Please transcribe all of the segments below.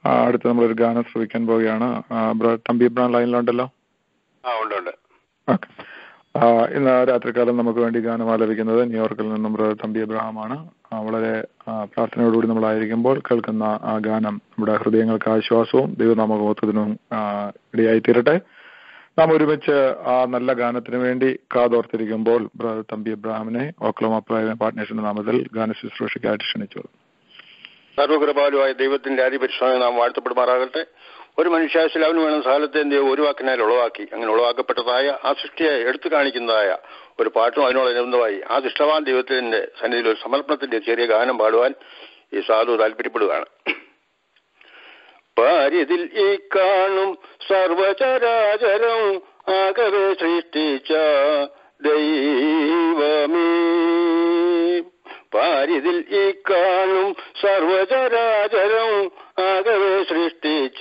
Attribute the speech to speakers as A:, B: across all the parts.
A: ആ, അടുത്ത് നമ്മളൊരു ഗാനം ശ്രവിക്കാൻ പോവുകയാണ് ആ, ബ്ര- തമ്പി ഇബ്രാൻ ലൈനിലുണ്ടല്ലോ
B: ആ ഉണ്ട് ഉണ്ട്
A: ഓക്കെ ഇന്ന് രാത്രികാലം നമുക്ക് വേണ്ടി ഗാനം ആലപിക്കുന്നത് ന്യൂയോർക്കിൽ നിന്നും ബ്രദർ തമ്പി എബ്രഹാമാണ് ആ, വളരെ ആ, പ്രാർത്ഥനയോടുകൂടി നമ്മളായിരിക്കുമ്പോൾ കേൾക്കുന്ന ആ ഗാനം നമ്മുടെ ഹൃദയങ്ങൾക്ക് ആശ്വാസവും ദൈവനാമകോത്വത്തിനും ഇടയായി തീരട്ടെ നാം ഒരുമിച്ച് ആ നല്ല ഗാനത്തിന് വേണ്ടി കാതോർത്തിരിക്കുമ്പോൾ ബ്രദർ തമ്പി എബ്രഹാമിനെ ഓക്ലമ പാർട്ട്നേഴ്സിന്റെ നാമത്തിൽ ഗാന ശുശ്രൂഷയ്ക്കായിട്ട് ക്ഷണിച്ചു
B: സർവകൃപാലുവായ ദൈവത്തിന്റെ അതിപരിശ്രമം നാം വാഴ്ത്തപ്പെടുമാറാകട്ടെ ഒരു മനുഷ്യാശിൽ അവന് വേണം സകലത്തെ ദൈവം ഒരു വാക്കിനാൽ ഉളവാക്കി അങ്ങനെ ഉളവാക്കപ്പെട്ടതായ ആ സൃഷ്ടിയെ എടുത്തു കാണിക്കുന്നതായ ഒരു പാട്ടും അതിനോടനുബന്ധമായി ആ ദുഷ്ടവാൻ ദൈവത്തിന്റെ സന്നിധിയിൽ ഒരു സമർപ്പണത്തിന്റെ ചെറിയ ഗാനം പാടുവാൻ ഈ സാധു താല്പര്യപ്പെടുകയാണ് പാരിതിൽ ഈ കാണും സർവചരാചരം ആകവെ സൃഷ്ടിച്ച ദൈവമേ പാരിതിൽ ഈ കാണും സർവചരാചരം ആകവെ സൃഷ്ടിച്ച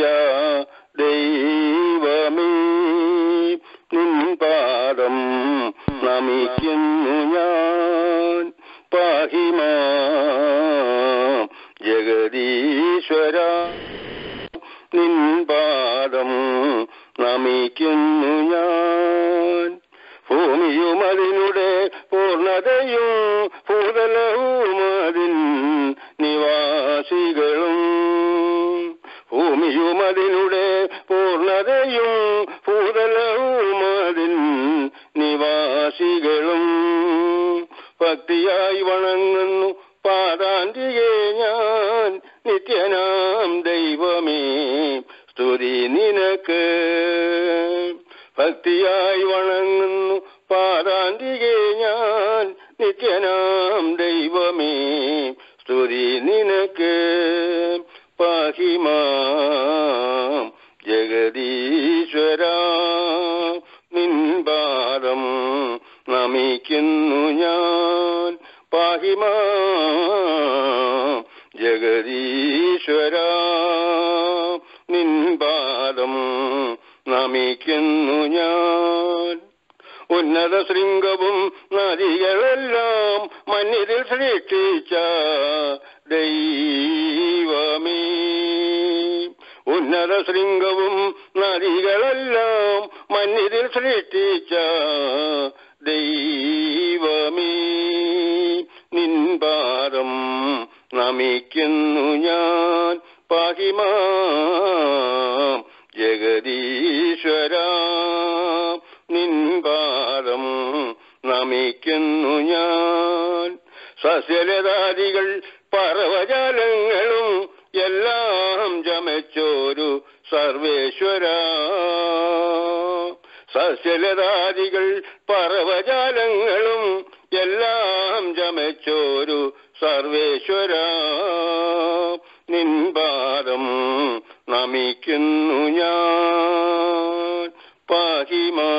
B: ദൈവമേ നിൻ പാദം നമിക്കുന്നു ഞാൻ പാഹിമാ ജഗദീശ്വര നിൻ പാദം നമിക്കുന്നു ഞാൻ ഭൂമിയും അതിനുടെ പൂർണ്ണതയും ഭൂതലവും അതിൻ നിവാസികളും ഭൂമിയും അതിനുടെ പൂർണ്ണതയും ഭൂതലവും അതിൻ നിവാസികളും ഭക്തിയായി വണങ്ങുന്നു പാതാന്തികെ ഞാൻ നിത്യനാം ദൈവമേ സ്തുതി നിനക്ക് ഭക്തിയായി വണങ്ങുന്നു പാതാന്തികെ ഞാൻ നിത്യനാം ദൈവമേ സ്തുതി നിനക്ക് പാഹിമാം ജഗദീശ്വര നിൻപാദം നമിക്കുന്നു ഞാൻ പാഹിമാ ജഗദീശ്വര നിൻപാദം നമിക്കുന്നു ഞാൻ ഉന്നത ശൃംഗവും നദികളെല്ലാം മണ്ണിതിൽ സൃഷ്ടിച്ച ദൈവമേ ഉന്നത ശൃംഗവും നദികളെല്ലാം മണ്ണിതിൽ സൃഷ്ടിച്ച ദൈവമേ നിൻപാദം നമിക്കുന്നു ഞാൻ പാഹിമാ ജഗദീശ്വര നിൻപാദം നമിക്കുന്നു ഞാൻ സസ്യലതാദികൾ പർവജാലങ്ങളും എല്ലാം ചമച്ചോരു സർവേശ്വര സസ്യലതാദികൾ പർവജാലങ്ങളും എല്ലാം ചമച്ചോരു സർവേശ്വര നിൻപാദം നമിക്കുന്നു ഞാൻ പാഹിമാ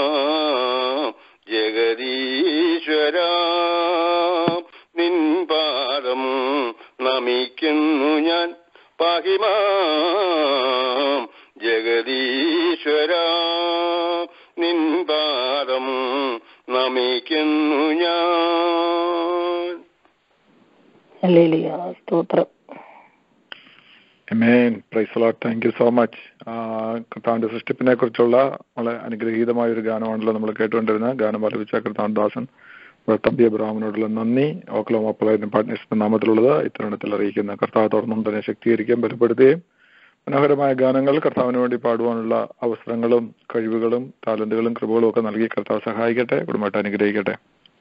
B: ജഗദീശ്വര നിൻപാദം നമിക്കുന്നു ഞാൻ പാഹിമാ ജഗദീശ്വര നിൻപാദം നമിക്കുന്നു ഞാൻ
C: ഹല്ലേലൂയ സ്തോത്രം
A: Amen. Praise the Lord. Thank you so much. ആ, കർത്താവിന്റെ സൃഷ്ടിപ്പിനെ കുറിച്ചുള്ള വളരെ അനുഗ്രഹീതമായ ഒരു ഗാനമാണല്ലോ നമ്മൾ കേട്ടുകൊണ്ടിരുന്നത് ഗാനം ആലപിച്ച കർത്താൻ ദാസൻ തമ്പി അബ്രാമിനോടുള്ള നന്ദി ഓക്ലോ മപ്പളായിരുന്നു പാർട്ട്നേഴ്സിന്റെ നാമത്തിലുള്ളത് ഇത്തരണത്തിൽ അറിയിക്കുന്ന കർത്താവ് തുടർന്നും തന്നെ ശക്തീകരിക്കുകയും ബലപ്പെടുത്തുകയും മനോഹരമായ ഗാനങ്ങൾ കർത്താവിന് വേണ്ടി പാടുവാനുള്ള അവസരങ്ങളും കഴിവുകളും ടാലന്റുകളും കൃപകളും ഒക്കെ നൽകി കർത്താവ് സഹായിക്കട്ടെ കുടുംബമായിട്ട് അനുഗ്രഹിക്കട്ടെ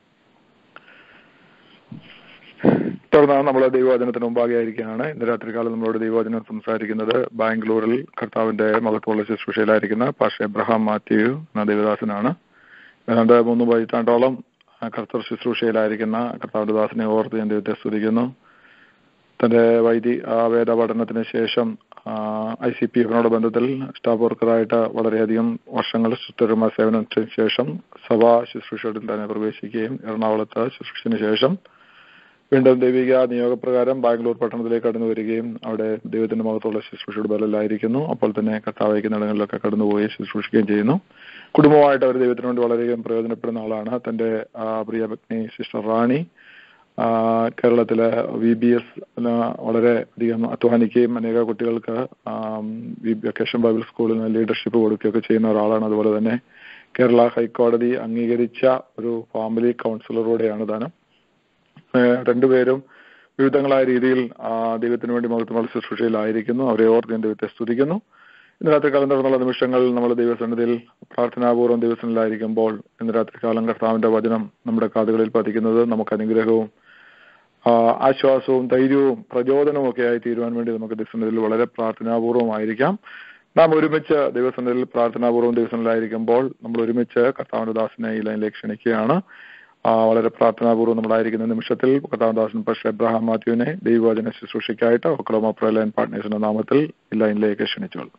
A: തുടർന്ന് നമ്മൾ ദൈവവചനത്തിന് മുമ്പാകെ ആയിരിക്കുകയാണ് ഇന്ന് രാത്രികാലം നമ്മളോട് ദൈവവചനം സംസാരിക്കുന്നത് ബാംഗ്ലൂരിൽ കർത്താവിന്റെ മഹത്വമുള്ള ശുശ്രൂഷയിലായിരിക്കുന്ന പാഷ എബ്രഹാം മാത്യു എന്ന ദേവദാസനാണ് ഏതാണ്ട് മൂന്ന് പതിറ്റാണ്ടോളം ആ, കർത്തർ ശുശ്രൂഷയിലായിരിക്കുന്ന കർത്താവിന്റെ ദാസനെ ഓർത്ത് ഞാൻ ദൈവത്തെ സ്തുതിക്കുന്നു തന്റെ വൈദി ആ, വേദ പഠനത്തിന് ശേഷം ഐ സി പി എഫിനോട് ബന്ധത്തിൽ സ്റ്റാഫ് വർക്കറായിട്ട് വളരെയധികം വർഷങ്ങൾ സുസ്ഥിരമായ സേവനത്തിന് ശേഷം സഭാ ശുശ്രൂഷയിൽ തന്നെ പ്രവേശിക്കുകയും എറണാകുളത്ത് ശുശ്രൂഷത്തിന് ശേഷം വീണ്ടും ദൈവിക നിയോഗപ്രകാരം ബാംഗ്ലൂർ പട്ടണത്തിലേക്ക് കടന്നു വരികയും അവിടെ ദൈവത്തിന്റെ മഹത്വമുള്ള ശുശ്രൂഷയുടെ ബലത്തിലായിരിക്കുന്നു അപ്പോൾ തന്നെ കർത്താവയ്ക്കുന്ന ഇടങ്ങളിലൊക്കെ കടന്നുപോയി ശുശ്രൂഷിക്കുകയും ചെയ്യുന്നു കുടുംബമായിട്ട് അവർ ദൈവത്തിന് വേണ്ടി വളരെയധികം പ്രയോജനപ്പെടുന്ന ആളാണ് തന്റെ ആ, പ്രിയ പത്നി സിസ്റ്റർ റാണി ആ, കേരളത്തിലെ വി ബി എസ് വളരെ അധികം അധ്വാനിക്കുകയും അനേക കുട്ടികൾക്ക് വെക്കേഷൻ ബൈബിൾ സ്കൂളിന് ലീഡർഷിപ്പ് കൊടുക്കുകയൊക്കെ ചെയ്യുന്ന ഒരാളാണ് അതുപോലെ തന്നെ കേരള ഹൈക്കോടതി അംഗീകരിച്ച ഒരു ഫാമിലി കൗൺസിലറൂടെയാണ് താനും ഏഹ് രണ്ടുപേരും വിവിധങ്ങളായ രീതിയിൽ ആ, ദൈവത്തിന് വേണ്ടി മഹത്വമുള്ള ശുശ്രൂഷയിലായിരിക്കുന്നു അവരെ ഓർത്ത് ഞാൻ ദൈവത്തെ സ്തുതിക്കുന്നു ഇന്ന് രാത്രികാലം നടന്നുള്ള നിമിഷങ്ങൾ നമ്മൾ ദൈവസന്നിധിയിൽ പ്രാർത്ഥനാപൂർവ്വം ദൈവസന്നിധിയിലായിരിക്കുമ്പോൾ ഇന്ന് രാത്രികാലം കർത്താവിന്റെ വചനം നമ്മുടെ കാതുകളിൽ പതിക്കുന്നത് നമുക്ക് അനുഗ്രഹവും ആ, ആശ്വാസവും ധൈര്യവും പ്രചോദനവും ഒക്കെ ആയി തീരുവാൻ വേണ്ടി നമുക്ക് ദൈവസന്നിധിയിൽ വളരെ പ്രാർത്ഥനാപൂർവമായിരിക്കാം നാം ഒരുമിച്ച് ദൈവസന്നിധിയിൽ പ്രാർത്ഥനാപൂർവ്വം ദൈവസന്നിധിയിലായിരിക്കുമ്പോൾ നമ്മൾ ഒരുമിച്ച് കർത്താവിന്റെ ദാസിനെ ഈ ലൈനിലേക്ക് ക്ഷണിക്കുകയാണ് ആ, വളരെ പ്രാർത്ഥനാപൂർവ്വം നമ്മളായിരിക്കുന്ന നിമിഷത്തിൽ കർത്താവദാസൻ പക്ഷേ എബ്രഹാം മാത്യുവിനെ ദൈവവചന ശുശ്രൂഷയ്ക്കായിട്ട് ഒക്ലോമ പ്രലയൻ പാർട്ട്നേഴ്സിന്റെ നാമത്തിൽ ഈ ലൈനിലേക്ക് ക്ഷണിച്ചോളൂ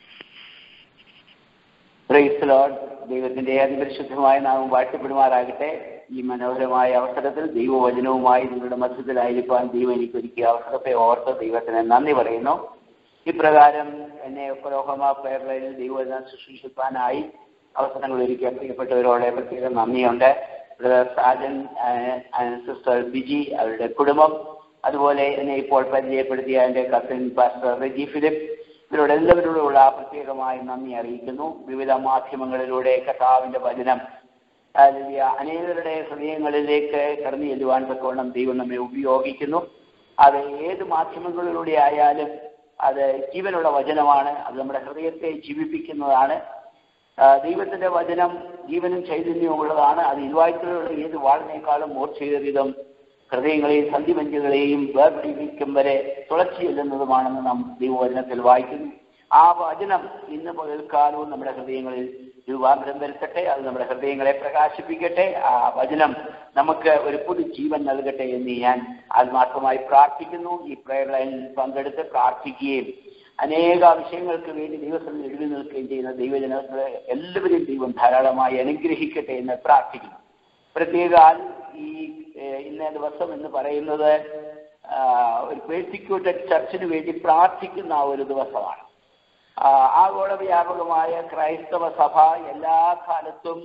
D: പ്രൈസ് ലോഡ് ദൈവത്തിന്റെ അതിപരിശുദ്ധമായ നാമം വാഴ്ത്തപ്പെടുമാറാകട്ടെ ഈ മനോഹരമായ അവസരത്തിൽ ദൈവവചനവുമായി നിങ്ങളുടെ മധ്യത്തിലായിരിക്കാൻ ദൈവം എനിക്ക് ഒരുക്കിയ അവസരത്തെ ഓർത്ത് ദൈവത്തിന് നന്ദി പറയുന്നു ഇപ്രകാരം എന്നെ ഒക്കലോഹമ പേർലയിൽ ദൈവവചനം ശുശ്രൂഷിക്കാനായി അവസരങ്ങൾ ഒരുക്കിയ പ്രിയപ്പെട്ടവരോടെ പ്രത്യേകം നന്ദിയുണ്ട് ബ്രദർ സാജൻ സിസ്റ്റർ ബിജി അവരുടെ കുടുംബം അതുപോലെ എന്നെ ഇപ്പോൾ പരിചയപ്പെടുത്തിയ എൻ്റെ കസിൻ പാസ്റ്റർ റെജി ഫിലിപ്പ് ഇവരോട് എല്ലാവരോടുമുള്ള പ്രത്യേകമായ നന്ദി അറിയിക്കുന്നു വിവിധ മാധ്യമങ്ങളിലൂടെ കർത്താവിന്റെ വചനം അല്ലെങ്കിൽ അനേകരുടെ ഹൃദയങ്ങളിലേക്ക് കടന്നു ചെല്ലുവാൻ തക്കവണ്ണം ദൈവം നമ്മെ ഉപയോഗിക്കുന്നു അത് ഏത് മാധ്യമങ്ങളിലൂടെ ആയാലും അത് ജീവനുള്ള വചനമാണ് അത് നമ്മുടെ ഹൃദയത്തെ ജീവിപ്പിക്കുന്നതാണ് ആ, ദൈവത്തിന്റെ വചനം ജീവനും ചൈതന്യവും ഉള്ളതാണ് അത് ഇരുവായ്ക്കളുള്ള ഏത് വാളിനേക്കാളും മൂർച്ചയേറിയതും ഹൃദയങ്ങളെയും സന്ധിമഞ്ചുകളെയും വേർപിടിപ്പിക്കും വരെ തുളച്ചു ചെല്ലുന്നതുമാണെന്ന് നാം ദൈവവചനത്തിൽ വായിക്കുന്നു ആ വചനം ഇന്ന് പകൽക്കാലവും നമ്മുടെ ഹൃദയങ്ങളിൽ രൂപാന്തരം വരുത്തട്ടെ അത് നമ്മുടെ ഹൃദയങ്ങളെ പ്രകാശിപ്പിക്കട്ടെ ആ വചനം നമുക്ക് ഒരു പുതു ജീവൻ നൽകട്ടെ എന്ന് ഞാൻ ആത്മാർത്ഥമായി പ്രാർത്ഥിക്കുന്നു ഈ പ്രയർ ലൈനിൽ പങ്കെടുത്ത് പ്രാർത്ഥിക്കുകയും അനേക വിഷയങ്ങൾക്ക് വേണ്ടി ദൈവത്തിൽ എഴുതി നിൽക്കുകയും ചെയ്യുന്ന ദൈവജനങ്ങളെ എല്ലാവരെയും ദൈവം ധാരാളമായി അനുഗ്രഹിക്കട്ടെ എന്ന് പ്രാർത്ഥിക്കുന്നു പ്രത്യേകാൽ ഈ ഏഹ്, ഇന്ന ദിവസം എന്ന് പറയുന്നത് ആ, ഒരു പേഴ്സിക്യൂട്ടഡ് ചർച്ചിന് വേണ്ടി പ്രാർത്ഥിക്കുന്ന ആ ഒരു ദിവസമാണ് ആ, ആഗോള വ്യാപകമായ ക്രൈസ്തവ സഭ എല്ലാ കാലത്തും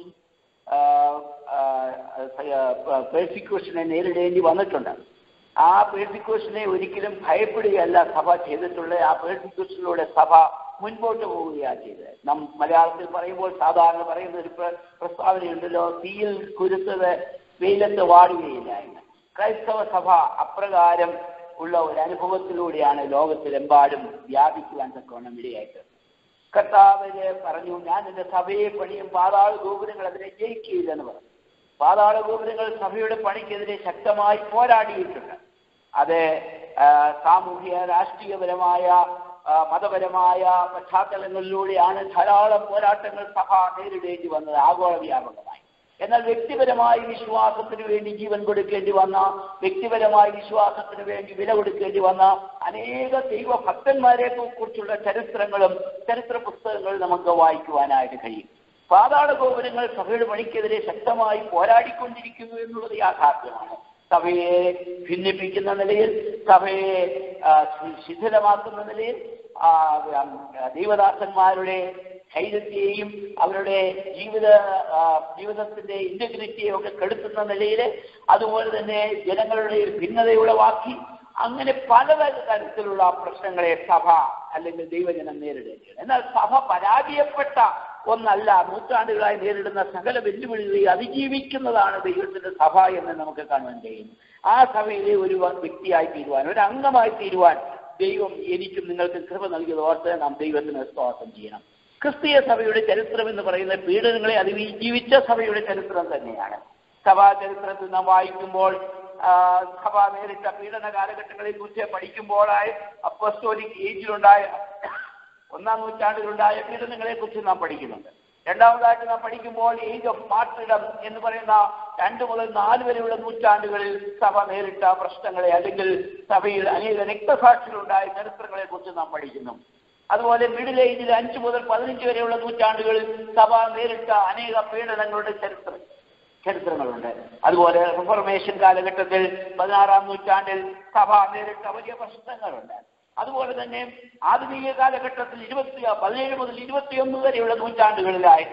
D: പേഴ്സിക്യൂഷനെ നേരിടേണ്ടി വന്നിട്ടുണ്ട് ആ പേഴ്സിക്യൂഷനെ ഒരിക്കലും ഭയപ്പെടുകയല്ല സഭ ചെയ്തിട്ടുള്ളത് ആ പേഴ്സിക്യൂഷനിലൂടെ സഭ മുൻപോട്ട് പോവുകയാണ് ചെയ്തത് നാം മലയാളത്തിൽ പറയുമ്പോൾ സാധാരണ പറയുന്ന ഒരു പ്ര- പ്രസ്താവനയുണ്ടല്ലോ തീയിൽ കുരുത്തത് വെയിലത്ത് വാടുകയില്ല എന്ന് ക്രൈസ്തവ സഭ അപ്രകാരം ഉള്ള ഒരു അനുഭവത്തിലൂടെയാണ് ലോകത്തിലെമ്പാടും വ്യാപിക്കുവാൻ തക്കവണ്ണം ഇടയായിട്ട് കർത്താവിന് പറഞ്ഞു ഞാൻ എന്റെ സഭയെ പണിയും പാതാള ഗോപുരങ്ങൾ അതിനെ ജയിക്കുകയില്ലെന്ന് പറഞ്ഞു പാതാള ഗോപുരങ്ങൾ സഭയുടെ പണിക്കെതിരെ ശക്തമായി പോരാടിയിട്ടുണ്ട് അത് ആ, സാമൂഹിക രാഷ്ട്രീയപരമായ ആ, മതപരമായ പശ്ചാത്തലങ്ങളിലൂടെയാണ് ധാരാളം പോരാട്ടങ്ങൾ സഭ നേരിടേണ്ടി വന്നത് ആഗോള വ്യാപകമായി എന്നാൽ വ്യക്തിപരമായ വിശ്വാസത്തിന് വേണ്ടി ജീവൻ കൊടുക്കേണ്ടി വന്ന വ്യക്തിപരമായ വിശ്വാസത്തിന് വേണ്ടി വില കൊടുക്കേണ്ടി വന്ന അനേക ദൈവഭക്തന്മാരെ കുറിച്ചുള്ള ചരിത്രങ്ങളും ചരിത്ര പുസ്തകങ്ങളും നമുക്ക് വായിക്കുവാനായിട്ട് കഴിയും പാതാള ഗോപുരങ്ങൾ സഭയുടെ പണിക്കെതിരെ ശക്തമായി പോരാടിക്കൊണ്ടിരിക്കുന്നു എന്നുള്ളത് യാഥാർത്ഥ്യമാണ് സഭയെ ഭിന്നിപ്പിക്കുന്ന നിലയിൽ സഭയെ ആ, ശി- ശിഥിലമാക്കുന്ന നിലയിൽ ആ, ഉം, ദൈവദാസന്മാരുടെ ധൈര്യത്തെയും അവരുടെ ജീവിത ആ, ജീവിതത്തിന്റെ ഇന്റഗ്രിറ്റിയെ ഒക്കെ കെടുത്തുന്ന നിലയിൽ അതുപോലെ തന്നെ ജനങ്ങളുടെ ഒരു ഭിന്നതയുളവാക്കി അങ്ങനെ പല തരത്തിലുള്ള പ്രശ്നങ്ങളെ സഭ അല്ലെങ്കിൽ ദൈവജനം നേരിടേണ്ടത് എന്നാൽ സഭ പരാജയപ്പെട്ട ഒന്നല്ല നൂറ്റാണ്ടുകളായി നേരിടുന്ന സകല വെല്ലുവിളികളെ അതിജീവിക്കുന്നതാണ് ദൈവത്തിന്റെ സഭ എന്ന് നമുക്ക് കാണുവാൻ കഴിയും ആ സഭയിലെ ഒരു വ്യക്തിയായി തീരുവാൻ ഒരു അംഗമായി തീരുവാൻ ദൈവം എനിക്കും നിങ്ങൾക്ക് കൃപ നൽകിയത് ഓർത്ത് നാം ദൈവത്തിന് സ്തോത്രം ചെയ്യണം ക്രിസ്തീയ സഭയുടെ ചരിത്രം എന്ന് പറയുന്ന പീഡനങ്ങളെ അതിജീവിച്ച സഭയുടെ ചരിത്രം തന്നെയാണ് സഭാ ചരിത്രത്തിൽ നാം വായിക്കുമ്പോൾ ആ, സഭ നേരിട്ട പീഡന കാലഘട്ടങ്ങളെ കുറിച്ച് പഠിക്കുമ്പോഴായി അപ്പസ്റ്റോലിക് ഏജിലുണ്ടായ ഒന്നാം നൂറ്റാണ്ടിലുണ്ടായ പീഡനങ്ങളെ കുറിച്ച് നാം പഠിക്കുന്നുണ്ട് രണ്ടാമതായിട്ട് നാം പഠിക്കുമ്പോൾ ഏജ് ഓഫ് മാർട്ടിഡം എന്ന് പറയുന്ന രണ്ട് മുതൽ നാല് വരെയുള്ള നൂറ്റാണ്ടുകളിൽ സഭ നേരിട്ട പ്രശ്നങ്ങളെ അല്ലെങ്കിൽ സഭയിൽ അനേക രക്തസാക്ഷികളുണ്ടായ ചരിത്രങ്ങളെ കുറിച്ച് നാം പഠിക്കുന്നു അതുപോലെ മിഡിൽ ഏജിൽ അഞ്ച് മുതൽ പതിനഞ്ച് വരെയുള്ള നൂറ്റാണ്ടുകളിൽ സഭ നേരിട്ട അനേക പീഡനങ്ങളുടെ ചരിത്രം ചരിത്രങ്ങളുണ്ട് അതുപോലെ റിഫോർമേഷൻ കാലഘട്ടത്തിൽ പതിനാറാം നൂറ്റാണ്ടിൽ സഭ നേരിട്ട വലിയ പ്രശ്നങ്ങളുണ്ട് അതുപോലെ തന്നെ ആധുനിക കാലഘട്ടത്തിൽ ഇരുപത്തി പതിനേഴ് മുതൽ ഇരുപത്തിയൊന്ന് വരെയുള്ള നൂറ്റാണ്ടുകളിലായിട്ട്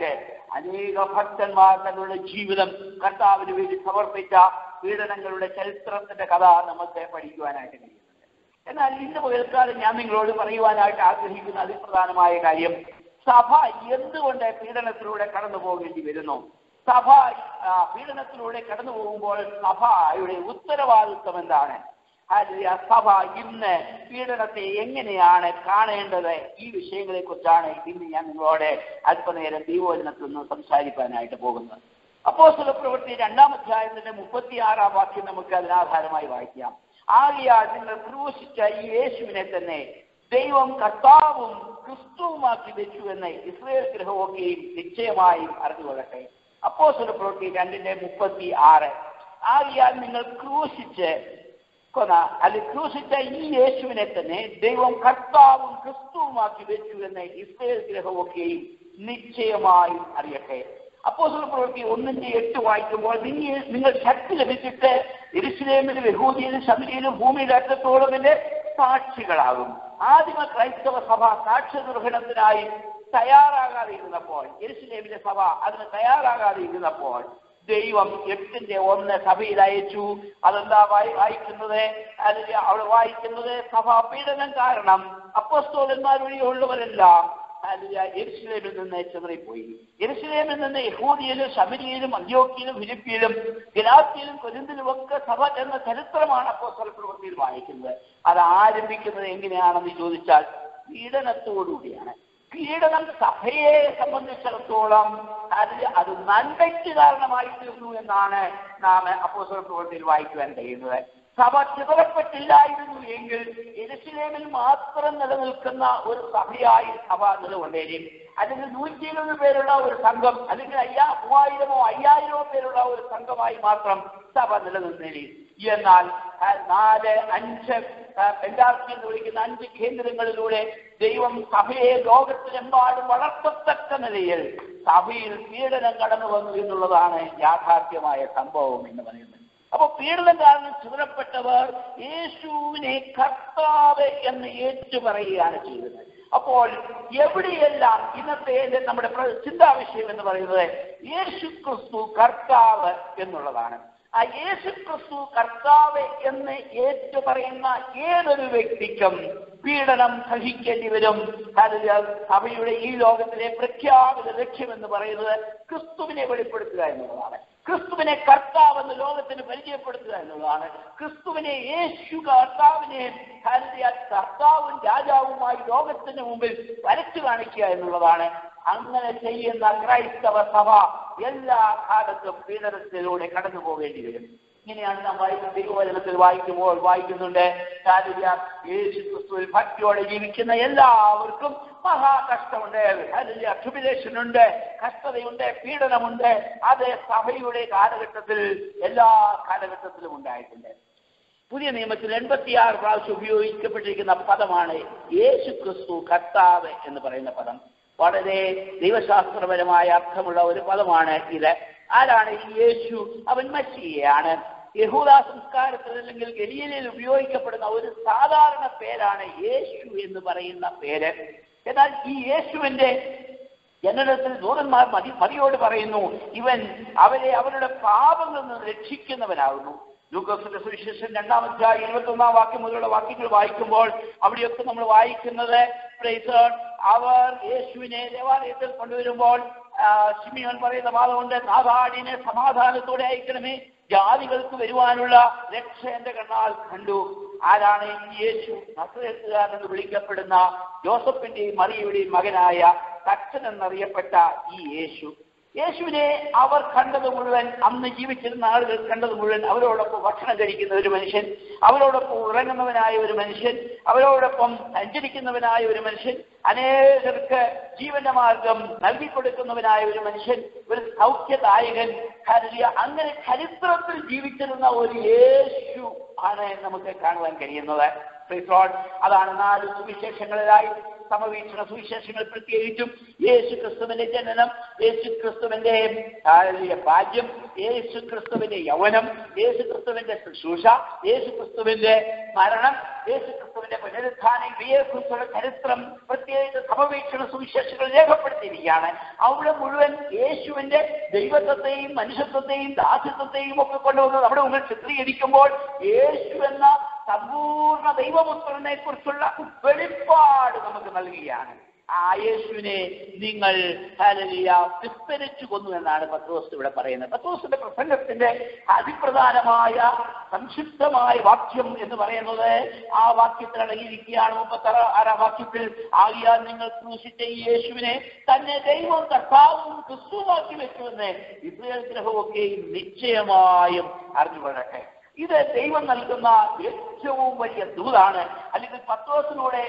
D: അനേക ഭക്തന്മാർ തങ്ങളുടെ ജീവിതം കർത്താവിന് വേണ്ടി സമർപ്പിച്ച പീഡനങ്ങളുടെ ചരിത്രത്തിന്റെ കഥ നമുക്ക് പഠിക്കുവാനായിട്ട് കഴിയുന്നുണ്ട് എന്നാൽ ഇന്ന് മുതൽക്കാലം ഞാൻ നിങ്ങളോട് പറയുവാനായിട്ട് ആഗ്രഹിക്കുന്ന അതിപ്രധാനമായ കാര്യം സഭ എന്തുകൊണ്ട് പീഡനത്തിലൂടെ കടന്നു പോകേണ്ടി വരുന്നു സഭ ആ, പീഡനത്തിലൂടെ കടന്നു പോകുമ്പോൾ സഭയുടെ ഉത്തരവാദിത്വം എന്താണ് ഹല്ലേലൂയ. സഭ ഇന്ന് പീഡനത്തെ എങ്ങനെയാണ് കാണേണ്ടത് ഈ വിഷയങ്ങളെ കുറിച്ചാണ് ഇന്ന് ഞാൻ നിങ്ങളോട് അല്പനേരം ദൈവവചനത്തിൽ നിന്ന് സംസാരിക്കാനായിട്ട് പോകുന്നത് അപ്പോസ്തല പ്രവൃത്തി രണ്ടാം അധ്യായത്തിന്റെ മുപ്പത്തിയാറാം വാക്യം നമുക്ക് അതിനാധാരമായി വായിക്കാം ആകയാൽ നിങ്ങൾ ക്രൂശിച്ച ഈ യേശുവിനെ തന്നെ ദൈവം കർത്താവും ക്രിസ്തുവുമാക്കി വെച്ചു എന്ന് ഇസ്രയേൽ ഗ്രഹമൊക്കെയും നിശ്ചയമായും അറിഞ്ഞുകൊള്ളട്ടെ അപ്പോസ്തല പ്രവൃത്തി രണ്ടിന്റെ മുപ്പത്തി ആറ് ആകയാൽ നിങ്ങൾ ക്രൂശിച്ച് കൊന്ന അല്ലെ ക്രൂശിച്ച ഈ യേശുവിനെ തന്നെ ദൈവം കർത്താവും ക്രിസ്തുവുമാക്കി വെച്ചു എന്ന് ഇസ്രയേൽ ഗ്രഹമൊക്കെയും നിശ്ചയമായും അറിയട്ടെ അപ്പോ പ്രവൃത്തി ഒന്നിന്റെ എട്ട് വായിക്കുമ്പോൾ നിങ്ങൾ നിങ്ങൾ ശക്തി ലഭിച്ചിട്ട് എരുസലേമിലും യഹൂദിയിലും ശമരിയിലും ഭൂമിയുടെ അറ്റത്തോളം എന്റെ സാക്ഷികളാകും ആദിമ ക്രൈസ്തവ സഭ സാക്ഷ്യ നിർവഹണത്തിനായി തയ്യാറാകാതെ ഇരുന്നപ്പോൾ എരുസലേമിലെ സഭ അതിന് തയ്യാറാകാതെ ഇരുന്നപ്പോൾ ദൈവം എട്ടിന്റെ ഒന്ന് സഭയിൽ അയച്ചു അതെന്താ വായി വായിക്കുന്നത് അതിൽ അവിടെ വായിക്കുന്നത് സഭാ പീഡനം കാരണം അപ്പസ്തോലന്മാർ വഴിയുള്ളവരെല്ലാം എരുസലേമിൽ നിന്ന് ചെതറിപ്പോയി എരുസലേമിൽ നിന്ന് യഹൂദിയിലും ശബരിയിലും അന്ത്യോക്കിയിലും ഫിലിപ്പിയിലും ഗലാത്തിയിലും കൊരിന്തിലും ഒക്കെ സഭ എന്ന ചരിത്രമാണ് അപ്പോസ്തല പ്രവൃത്തിയിൽ വായിക്കുന്നത് അത് ആരംഭിക്കുന്നത് എങ്ങനെയാണെന്ന് ചോദിച്ചാൽ പീഡനത്തോടുകൂടിയാണ് പീഡനം സഭയെ സംബന്ധിച്ചിടത്തോളം അത് അത് നന്മയ്ക്ക് കാരണമായി തീർന്നു എന്നാണ് നാം അപ്പോസ്തല പ്രവൃത്തിയിൽ വായിക്കുവാൻ കഴിയുന്നത് സഭ ചിതറപ്പെട്ടില്ലായിരുന്നു എങ്കിൽ എരുസലേമിൽ മാത്രം നിലനിൽക്കുന്ന ഒരു സഭയായി സഭ നിലകൊണ്ടേരും അല്ലെങ്കിൽ നൂറ്റി ഇരുപത് പേരുള്ള ഒരു സംഘം അല്ലെങ്കിൽ അയ്യാ മൂവായിരമോ അയ്യായിരമോ പേരുള്ള ഒരു സംഘമായി മാത്രം സഭ നിലനിന്നേരി എന്നാൽ ആ, നാല് അഞ്ച് പെൻഡാർക്കി എന്ന് വിളിക്കുന്ന അഞ്ച് കേന്ദ്രങ്ങളിലൂടെ ദൈവം സഭയെ ലോകത്തിലെമ്പാടും വളർത്തത്തക്ക നിലയിൽ സഭയിൽ പീഡനം കടന്നു വന്നു എന്നുള്ളതാണ് യാഥാർത്ഥ്യമായ സംഭവം എന്ന് പറയുന്നത് അപ്പൊ പീഡനം കാരണം ചിതറപ്പെട്ടവർ യേശുവിനെ കർത്താവ് എന്ന് ഏറ്റു പറയുകയാണ് ചെയ്തത് അപ്പോൾ എവിടെയെല്ലാം ഇന്നത്തെ എന്റെ നമ്മുടെ പ്ര- ചിന്താവിഷയം എന്ന് പറയുന്നത് യേശു ക്രിസ്തു കർത്താവ് എന്നുള്ളതാണ് ആ യേശു ക്രിസ്തു കർത്താവ് എന്ന് ഏറ്റു പറയുന്ന ഏതൊരു വ്യക്തിക്കും പീഡനം സഹിക്കേണ്ടി വരും കാരണം സഭയുടെ ഈ ലോകത്തിലെ പ്രഖ്യാപിത ലക്ഷ്യം എന്ന് പറയുന്നത് ക്രിസ്തുവിനെ വെളിപ്പെടുത്തുക എന്നുള്ളതാണ് ക്രിസ്തുവിനെ കർത്താവെന്ന് ലോകത്തിന് പരിചയപ്പെടുത്തുക എന്നുള്ളതാണ് ക്രിസ്തുവിനെ യേശു കർത്താവിനെ കരുതിയ കർത്താവും രാജാവുമായി ലോകത്തിന് മുമ്പിൽ വരച്ചു കാണിക്കുക എന്നുള്ളതാണ് അങ്ങനെ ചെയ്യുന്ന ക്രൈസ്തവ സഭ എല്ലാ കാലത്തും പീഡനത്തിലൂടെ കടന്നു പോകേണ്ടി വരും ഇങ്ങനെയാണ് നാം വായിക്കുന്ന തിരുവചനത്തിൽ വായിക്കുമ്പോൾ വായിക്കുന്നുണ്ട് കാലിക യേശു ക്രിസ്തുവിൽ ഭക്തിയോടെ ജീവിക്കുന്ന എല്ലാവർക്കും മഹാകഷ്ടമുണ്ട് അതിൽ ട്രിബുലേഷൻ ഉണ്ട് കഷ്ടതയുണ്ട് പീഡനമുണ്ട് അത് സഭയുടെ കാലഘട്ടത്തിൽ എല്ലാ കാലഘട്ടത്തിലും ഉണ്ടായിട്ടുണ്ട് പുതിയ നിയമത്തിൽ എൺപത്തിയാറ് പ്രാവശ്യം ഉപയോഗിക്കപ്പെട്ടിരിക്കുന്ന പദമാണ് യേശു ക്രിസ്തു കർത്താവ് എന്ന് പറയുന്ന പദം വളരെ ദൈവശാസ്ത്രപരമായ അർത്ഥമുള്ള ഒരു പദമാണ് ഇത് ആരാണ് ഈ യേശു അവൻ മച്ചിയാണ് യഹൂദ സംസ്കാരത്തിൽ അല്ലെങ്കിൽ ഗലീലയിൽ ഉപയോഗിക്കപ്പെടുന്ന ഒരു സാധാരണ പേരാണ് യേശു എന്ന് പറയുന്ന പേര് എന്നാൽ ഈ യേശുവിന്റെ ജനനത്തിൽ ദൂതന്മാർ മതി മതിയോട് പറയുന്നു ഇവൻ അവരെ അവരുടെ പാപങ്ങളിൽ നിന്ന് രക്ഷിക്കുന്നവനാകുന്നു ലൂക്കോസിന്റെ സുവിശേഷം രണ്ടാമധ്യായ ഇരുപത്തി ഒന്നാം വാക്യം മുതലുള്ള വാക്യങ്ങൾ വായിക്കുമ്പോൾ അവിടെയൊക്കെ നമ്മൾ വായിക്കുന്നത് praise God, അവർ യേശുവിനെ ദേവാലയത്തിൽ കൊണ്ടുവരുമ്പോൾ ആ, ശിമിയോൻ പറയുന്ന വാദമുണ്ട് നാഥാടിനെ സമാധാനത്തോടെ അയക്കണമേ ജാതികൾക്ക് വരുവാനുള്ള രക്ഷ എന്റെ കണ്ണാൽ കണ്ടു ആരാണ് ഈ യേശു നസ്രത്തുകാരൻ എന്ന് വിളിക്കപ്പെടുന്ന ജോസഫിന്റെയും മറിയയുടെയും മകനായ തച്ചൻ എന്നറിയപ്പെട്ട ഈ യേശു യേശുവിനെ അവർ കണ്ടത് മുഴുവൻ അന്ന് ജീവിച്ചിരുന്ന ആളുകൾ കണ്ടത് മുഴുവൻ അവരോടൊപ്പം ഭക്ഷണം കഴിക്കുന്ന ഒരു മനുഷ്യൻ അവരോടൊപ്പം ഉറങ്ങുന്നവനായ ഒരു മനുഷ്യൻ അവരോടൊപ്പം സഞ്ചരിക്കുന്നവനായ ഒരു മനുഷ്യൻ അനേകർക്ക് ജീവന്റെ മാർഗം നൽകിക്കൊടുക്കുന്നവനായ ഒരു മനുഷ്യൻ ഒരു സൗഖ്യദായകൻ കരുതിയ അങ്ങനെ ചരിത്രത്തിൽ ജീവിച്ചിരുന്ന ഒരു യേശു ആണ് നമുക്ക് കാണുവാൻ കഴിയുന്നത് Praise Lord. അതാണ് നാല് സുവിശേഷങ്ങളിലായി സമവീക്ഷണ സുവിശേഷങ്ങൾ പ്രത്യേകിച്ചും യേശു ക്രിസ്തുവിന്റെ ജനനം യേശു ക്രിസ്തുവിന്റെ ബാല്യം യേശു ക്രിസ്തുവിന്റെ യൗവനം യേശു ക്രിസ്തുവിന്റെ ശുശ്രൂഷ യേശു ക്രിസ്തുവിന്റെ മരണം യേശു ക്രിസ്തുവിന്റെ പുനരുത്ഥാനം ഇവയെക്കുറിച്ചുള്ള ചരിത്രം പ്രത്യേകിച്ച് സമവീക്ഷണ സുവിശേഷങ്ങൾ രേഖപ്പെടുത്തിയിരിക്കുകയാണ് അവിടെ മുഴുവൻ യേശുവിന്റെ ദൈവത്വത്തെയും മനുഷ്യത്വത്തെയും ദാസ്യത്വത്തെയും ഒക്കെ കൊണ്ടുവന്ന് നമ്മുടെ മുമ്പിൽ ചിത്രീകരിക്കുമ്പോൾ യേശു എന്ന സമ്പൂർണ്ണ ദൈവപുത്രനെ കുറിച്ചുള്ള വെളിപ്പാട് നമുക്ക് നൽകുകയാണ് ആ യേശുവിനെ നിങ്ങൾ ഹല്ലേലൂയ വിസ്തരിച്ചു കൊന്നു എന്നാണ് പത്രോസ് ഇവിടെ പറയുന്നത് പത്രോസിന്റെ പ്രസംഗത്തിന്റെ അതിപ്രധാനമായ സംക്ഷിപ്തമായ വാക്യം എന്ന് പറയുന്നത് ആ വാക്യത്തിൽ അടങ്ങിയിരിക്കുകയാണ് മുപ്പത്തറ ആറാം വാക്യത്തിൽ ആകിയാൽ നിങ്ങൾ ക്രൂശിച്ച ഈ യേശുവിനെ തന്നെ ദൈവം കർത്താവും ക്രിസ്തുവാക്കി വെച്ചുവെന്ന് ഇസ്രയേൽ ഗ്രഹമൊക്കെയും നിശ്ചയമായും അറിഞ്ഞുകൊള്ളട്ടെ ഇത് ദൈവം നൽകുന്ന ഏറ്റവും വലിയ ദൂതാണ് അല്ലെങ്കിൽ പത്രോസിലൂടെ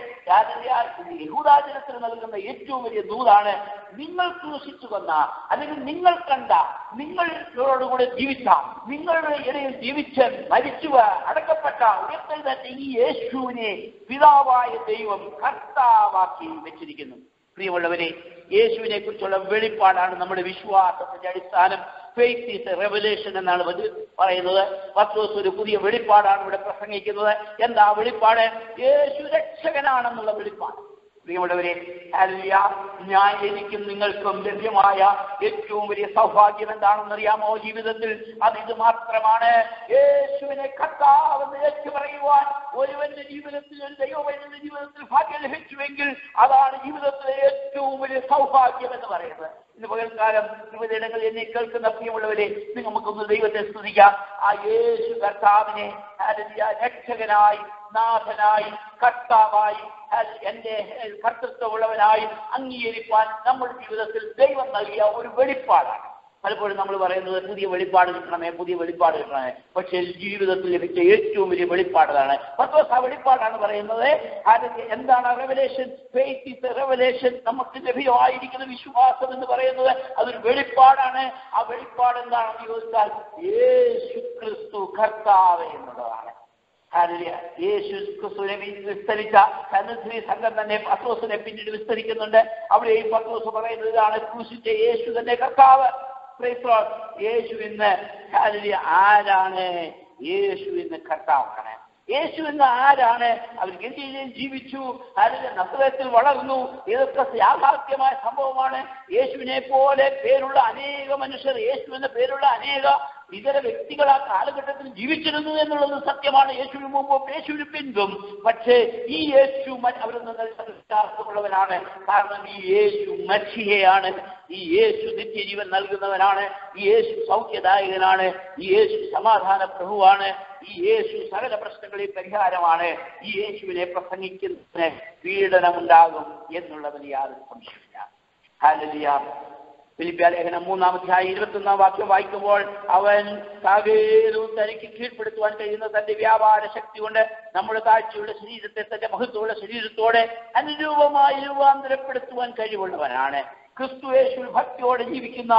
D: യഹൂദാചനത്തിന് നൽകുന്ന ഏറ്റവും വലിയ ദൂതാണ് നിങ്ങൾ ക്രൂശിച്ചു വന്ന അല്ലെങ്കിൽ നിങ്ങൾ കണ്ട നിങ്ങളോടുകൂടെ ജീവിച്ച നിങ്ങളുടെ ഇടയിൽ ജീവിച്ച് മരിച്ചുവ അടക്കപ്പെട്ട ഉയർത്തെഴുന്നേറ്റ ഈ യേശുവിനെ പിതാവായ ദൈവം കർത്താവാക്കി വെച്ചിരിക്കുന്നു പ്രിയമുള്ളവരെ യേശുവിനെ കുറിച്ചുള്ള വെളിപ്പാടാണ് നമ്മുടെ വിശ്വാസത്തിന്റെ അടിസ്ഥാനം ഫെയ്ത്ത് ഈസ് റെവലേഷൻ എന്നാണ് ഇത് പറയുന്നത് പത്രോസ് ഒരു പുതിയ വെളിപ്പാടാണ് ഇവിടെ പ്രസംഗിക്കുന്നത് എന്താ വെളിപ്പാട് യേശു രക്ഷകനാണെന്നുള്ള വെളിപ്പാട് പ്രിയമുള്ളവരെ അല്ല ഞാൻ എനിക്കും നിങ്ങൾക്കും ലഭ്യമായ ഏറ്റവും വലിയ സൗഭാഗ്യം എന്താണെന്ന് അറിയാമോ ജീവിതത്തിൽ അത് ഇത് മാത്രമാണ് യേശുവിനെ കർത്താവെന്ന് ഏറ്റു പറയുവാൻ ഒരുവന്റെ ജീവിതത്തിൽ ഒരു ദൈവവൈദ്യന്റെ ജീവിതത്തിൽ ഭാഗ്യം ലഭിച്ചുവെങ്കിൽ അതാണ് ജീവിതത്തിലെ ഏറ്റവും വലിയ സൗഭാഗ്യം എന്ന് പറയുന്നത് ഇന്ന് പകൽക്കാലം വിവിധയിടങ്ങളിൽ എന്നെ കേൾക്കുന്ന പ്രിയമുള്ളവരെ നിങ്ങൾ നമുക്കൊന്ന് ദൈവത്തെ സ്തുതിക്കാം ആ യേശു കർത്താവിനെ ഹല്ലേലൂയ, രക്ഷകനായി നാഥനായി കർത്താവായി ഹൽ- എന്റെ ഹൽ- കർത്തൃത്വമുള്ളവനായി അംഗീകരിക്കാൻ നമ്മുടെ ജീവിതത്തിൽ ദൈവം നൽകിയ ഒരു വെളിപ്പാടാണ് പലപ്പോഴും നമ്മൾ പറയുന്നത് പുതിയ വെളിപ്പാട് കിട്ടണമേ പുതിയ വെളിപ്പാട് കിട്ടണമേ പക്ഷേ ജീവിതത്തിൽ ലഭിച്ച ഏറ്റവും വലിയ വെളിപ്പാടാണ് പത്തോസ് ആ വെളിപ്പാടാണ് പറയുന്നത് അത് എന്താണ് റെവലേഷൻ ഫെയ്ത്ത് ഇസ് റെവലേഷൻ നമുക്ക് ലഭ്യമായിരിക്കുന്ന വിശ്വാസം എന്ന് പറയുന്നത് അതൊരു വെളിപ്പാടാണ് ആ വെളിപ്പാട് എന്താണെന്ന് ചോദിച്ചാൽ യേശു ക്രിസ്തു കർത്താവ് എന്നുള്ളതാണ് ഹല്ലേലൂയ. യേശു ക്രിസ്തുവിനെ വി- വിസ്തരിച്ച സന്നദ്ധി സംഘം തന്നെ പത്രോസിനെ പിന്നീട് വിസ്തരിക്കുന്നുണ്ട് അവിടെ ഈ പത്രോസ് പറയുന്നത് ഇതാണ് ക്രൂശിച്ച യേശു തന്നെ കർത്താവ് Praise the Lord. യേശു ഇന്ന് ഹല്ലേലൂയ. ആരാണ് യേശു ഇന്ന് കർത്താവാണ് യേശു എന്ന ആരാണ് അവർ ഗന്ധിയിൽ ജീവിച്ചു അതിന്റെ നസ്രത്തിൽ വളർന്നു ഇതൊക്കെ യാഥാർത്ഥ്യമായ സംഭവമാണ് യേശുവിനെ പോലെ പേരുള്ള അനേക മനുഷ്യർ യേശു എന്ന പേരുള്ള അനേക ഇതര വ്യക്തികൾ ആ കാലഘട്ടത്തിൽ ജീവിച്ചിരുന്നു എന്നുള്ളത് സത്യമാണ് യേശുവിന് മുമ്പും യേശുവിന് പിൻപും പക്ഷേ ഈ യേശു മ- അവരിൽ നിന്ന് വ്യത്യാസമുള്ളവനാണ് കാരണം ഈ യേശു മഷിഹയാണ് ഈ യേശു നിത്യജീവൻ നൽകുന്നവനാണ് ഈ യേശു സൗഖ്യദായകനാണ് ഈ യേശു സമാധാന പ്രഭുവാണ് ഈ യേശു സകല പ്രശ്നങ്ങളിൽ പരിഹാരമാണ് ഈ യേശുവിനെ പ്രസംഗിക്കുന്നതിന് പീഡനമുണ്ടാകും എന്നുള്ളതിന് യാതൊരു സംശയമില്ല ഹല്ലേലൂയ ഫിലിപ്പിയ ലേഖനം മൂന്നാം അധ്യായം ഇരുപത്തൊന്നാം വാക്യം വായിക്കുമ്പോൾ അവൻ സകലവും തനിക്ക് കീഴ്പ്പെടുത്തുവാൻ കഴിയുന്ന തന്റെ വ്യാപാര ശക്തി കൊണ്ട് നമ്മുടെ താഴ്ചയുള്ള ശരീരത്തെ തന്റെ മഹത്വമുള്ള ശരീരത്തോടെ അനുരൂപമായി രൂപാന്തരപ്പെടുത്തുവാൻ കഴിവുള്ളവനാണ് ക്രിസ്തു യേശുവിൽ ഭക്തിയോടെ ജീവിക്കുന്ന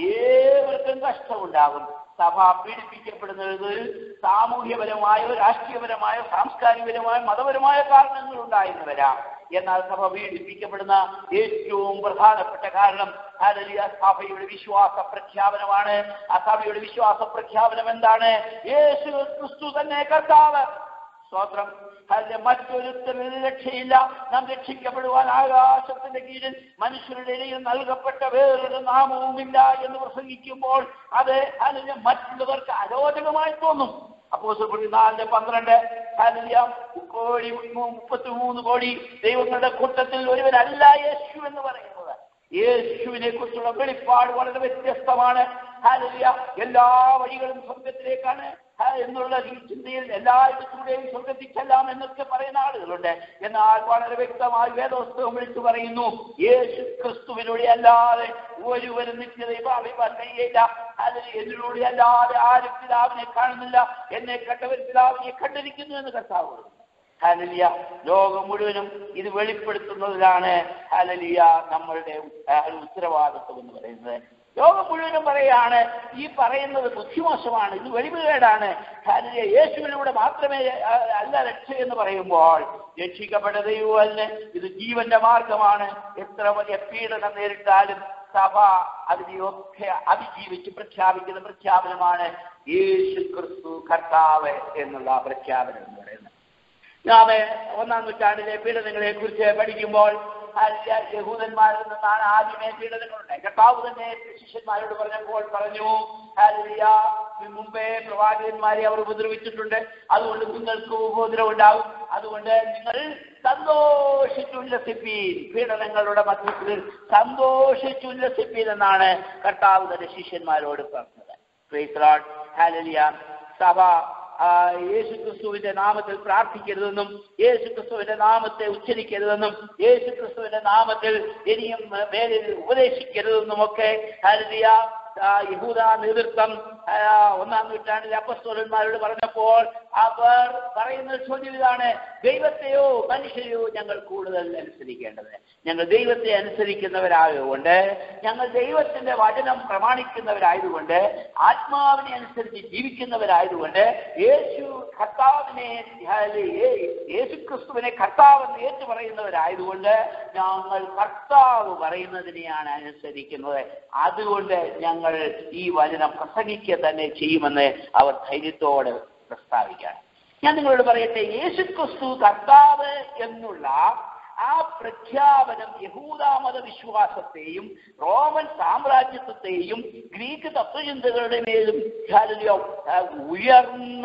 D: ഏവർക്കും കഷ്ടമുണ്ടാകും സഭ പീഡിപ്പിക്കപ്പെടുന്നത് സാമൂഹ്യപരമായോ രാഷ്ട്രീയപരമായോ സാംസ്കാരികപരമായോ മതപരമായ കാരണങ്ങൾ ഉണ്ടായെന്ന് വരാം എന്നാൽ സഭ പീഡിപ്പിക്കപ്പെടുന്ന ഏറ്റവും പ്രധാനപ്പെട്ട കാരണം ഹല്ലേലൂയ, സഭയുടെ വിശ്വാസ പ്രഖ്യാപനമാണ് ആ സഭയുടെ വിശ്വാസ പ്രഖ്യാപനം എന്താണ് യേശു ക്രിസ്തു തന്നെ കർത്താവ് സ്തോത്രം അതിന്റെ മറ്റൊരുത്തരും രക്ഷയില്ല നാം രക്ഷിക്കപ്പെടുവാൻ ആകാശത്തിന്റെ കീഴിൽ മനുഷ്യരുടെ ഇടയിൽ നൽകപ്പെട്ട വേറൊരു നാമവുമില്ല എന്ന് പ്രസംഗിക്കുമ്പോൾ അത് അതിന് മറ്റുള്ളവർക്ക് അരോചകമായി തോന്നും അപ്പോ നാലിന്റെ പന്ത്രണ്ട് ഹല്ലേലൂയ, കോടി മുപ്പത്തി മൂന്ന് കോടി ദൈവങ്ങളുടെ കൂട്ടത്തിൽ ഒരുവരല്ല യേശു എന്ന് പറയുന്നത് യേശുവിനെ കുറിച്ചുള്ള വെളിപ്പാട് വളരെ വ്യത്യസ്തമാണ് ഹല്ലേലൂയ, എല്ലാ വഴികളും സ്വർഗത്തിലേക്കാണ് ആ, എന്നുള്ള ഈ ചിന്തയിൽ എല്ലായിടത്തൂടെയും സ്വർഗത്തിൽ ചെല്ലാം എന്നൊക്കെ പറയുന്ന ആളുകളുണ്ട് എന്നാൽ വളരെ വ്യക്തമായി വേദോസ്തവം വിളിച്ചു പറയുന്നു യേശു ക്രിസ്തുവിലൂടെ അല്ലാതെ ഒരുവരും നിത്യദൈവാഭിമാൻ കഴിയില്ല അതിന് എന്നിലൂടെ അല്ലാതെ ആരും പിതാവിനെ കാണുന്നില്ല എന്നെ കണ്ടവൻ പിതാവിനെ കണ്ടിരിക്കുന്നു എന്ന് കർത്താവ് പറഞ്ഞു. ഹലലിയ ലോകം മുഴുവനും ഇത് വെളിപ്പെടുത്തുന്നതിലാണ് ഹലലിയ നമ്മളുടെ ആ, ഒരു ഉത്തരവാദിത്വം എന്ന് പറയുന്നത് ലോകം മുഴുവനും പറയാണ് ഈ പറയുന്നത് ബുദ്ധിമോശമാണ് ഇത് വെളിവുകേടാണ് കാരണം യേശുവിലൂടെ മാത്രമേ ആ, അല്ല രക്ഷ എന്ന് പറയുമ്പോൾ രക്ഷിക്കപ്പെട്ട ദൈവമല്ല ഇത് ജീവന്റെ മാർഗമാണ് എത്ര വലിയ പീഡനം നേരിട്ടാലും സഭ അതിനെയൊക്കെ അതിജീവിച്ച് പ്രഖ്യാപിക്കുന്ന പ്രഖ്യാപനമാണ് യേശു ക്രിസ്തു കർത്താവ് എന്നുള്ള പ്രഖ്യാപനം എന്ന് പറയുന്നത് നാം ഒന്നാം നൂറ്റാണ്ടിലെ പീഡനങ്ങളെ കുറിച്ച് പഠിക്കുമ്പോൾ അല്ല യഹൂദന്മാരിൽ നിന്നാണ് ആദ്യമേ പീഡനങ്ങളുണ്ടായി കർത്താവ് തന്നെ ശിഷ്യന്മാരോട് പറഞ്ഞപ്പോൾ പറഞ്ഞു ഹല്ലേലൂയ, മുമ്പേ പ്രവാചകന്മാരെ അവർ ഉപദ്രവിച്ചിട്ടുണ്ട് അതുകൊണ്ട് നിങ്ങൾക്ക് ഉപദ്രവം ഉണ്ടാവും അതുകൊണ്ട് നിങ്ങൾ സന്തോഷിച്ചുല്ലസിപ്പീൻ പീഡനങ്ങളുടെ മധ്യത്തിൽ സന്തോഷിച്ചുല്ലസിപ്പീൻ എന്നാണ് കർത്താവ് തന്നെ ശിഷ്യന്മാരോട് പറഞ്ഞത് Praise the Lord. Hallelujah. സഭ ആ, യേശുക്രിസ്തുവിന്റെ നാമത്തിൽ പ്രാർത്ഥിക്കരുതെന്നും യേശുക്രിസ്തുവിന്റെ നാമത്തെ ഉച്ചരിക്കരുതെന്നും യേശുക്രിസ്തുവിന്റെ നാമത്തിൽ ഇനിയും മേലിൽ ഉപദേശിക്കരുതെന്നും ഒക്കെ ഹല്ലേലൂയ ആ, യഹൂദ നേതൃത്വം ആ, ഒന്നാം നൂറ്റാണ്ടിലെ അപ്പസ്തോലന്മാരോട് പറഞ്ഞപ്പോൾ അവർ പറയുന്ന ചോദ്യം ഇതാണ് ദൈവത്തെയോ മനുഷ്യരെയോ ഞങ്ങൾ കൂടുതൽ അനുസരിക്കേണ്ടത് ഞങ്ങൾ ദൈവത്തെ അനുസരിക്കുന്നവരായതുകൊണ്ട് ഞങ്ങൾ ദൈവത്തിന്റെ വചനം പ്രമാണിക്കുന്നവരായതുകൊണ്ട് ആത്മാവിനെ അനുസരിച്ച് ജീവിക്കുന്നവരായതുകൊണ്ട് യേശു കർത്താവിനെ യേശു ക്രിസ്തുവിനെ കർത്താവെന്ന് ഏറ്റു പറയുന്നവരായതുകൊണ്ട് ഞങ്ങൾ കർത്താവ് പറയുന്നതിനെയാണ് അനുസരിക്കുന്നത് അതുകൊണ്ട് ഞങ്ങൾ ഈ വചനം പ്രസംഗിക്കുക തന്നെ ചെയ്യുമെന്ന് അവർ ധൈര്യത്തോടെ പ്രസ്താവിക്കുകയാണ് ഞാൻ നിങ്ങളോട് പറയട്ടെ യേശു ക്രിസ്തു കർത്താവ് എന്നുള്ള ആ പ്രഖ്യാപനം യഹൂദാമത വിശ്വാസത്തെയും റോമൻ സാമ്രാജ്യത്വത്തെയും ഗ്രീക്ക് തത്വചിന്തകളുടെ മേലും ഹല്ലേലൂയ, ആ, ഉയർന്ന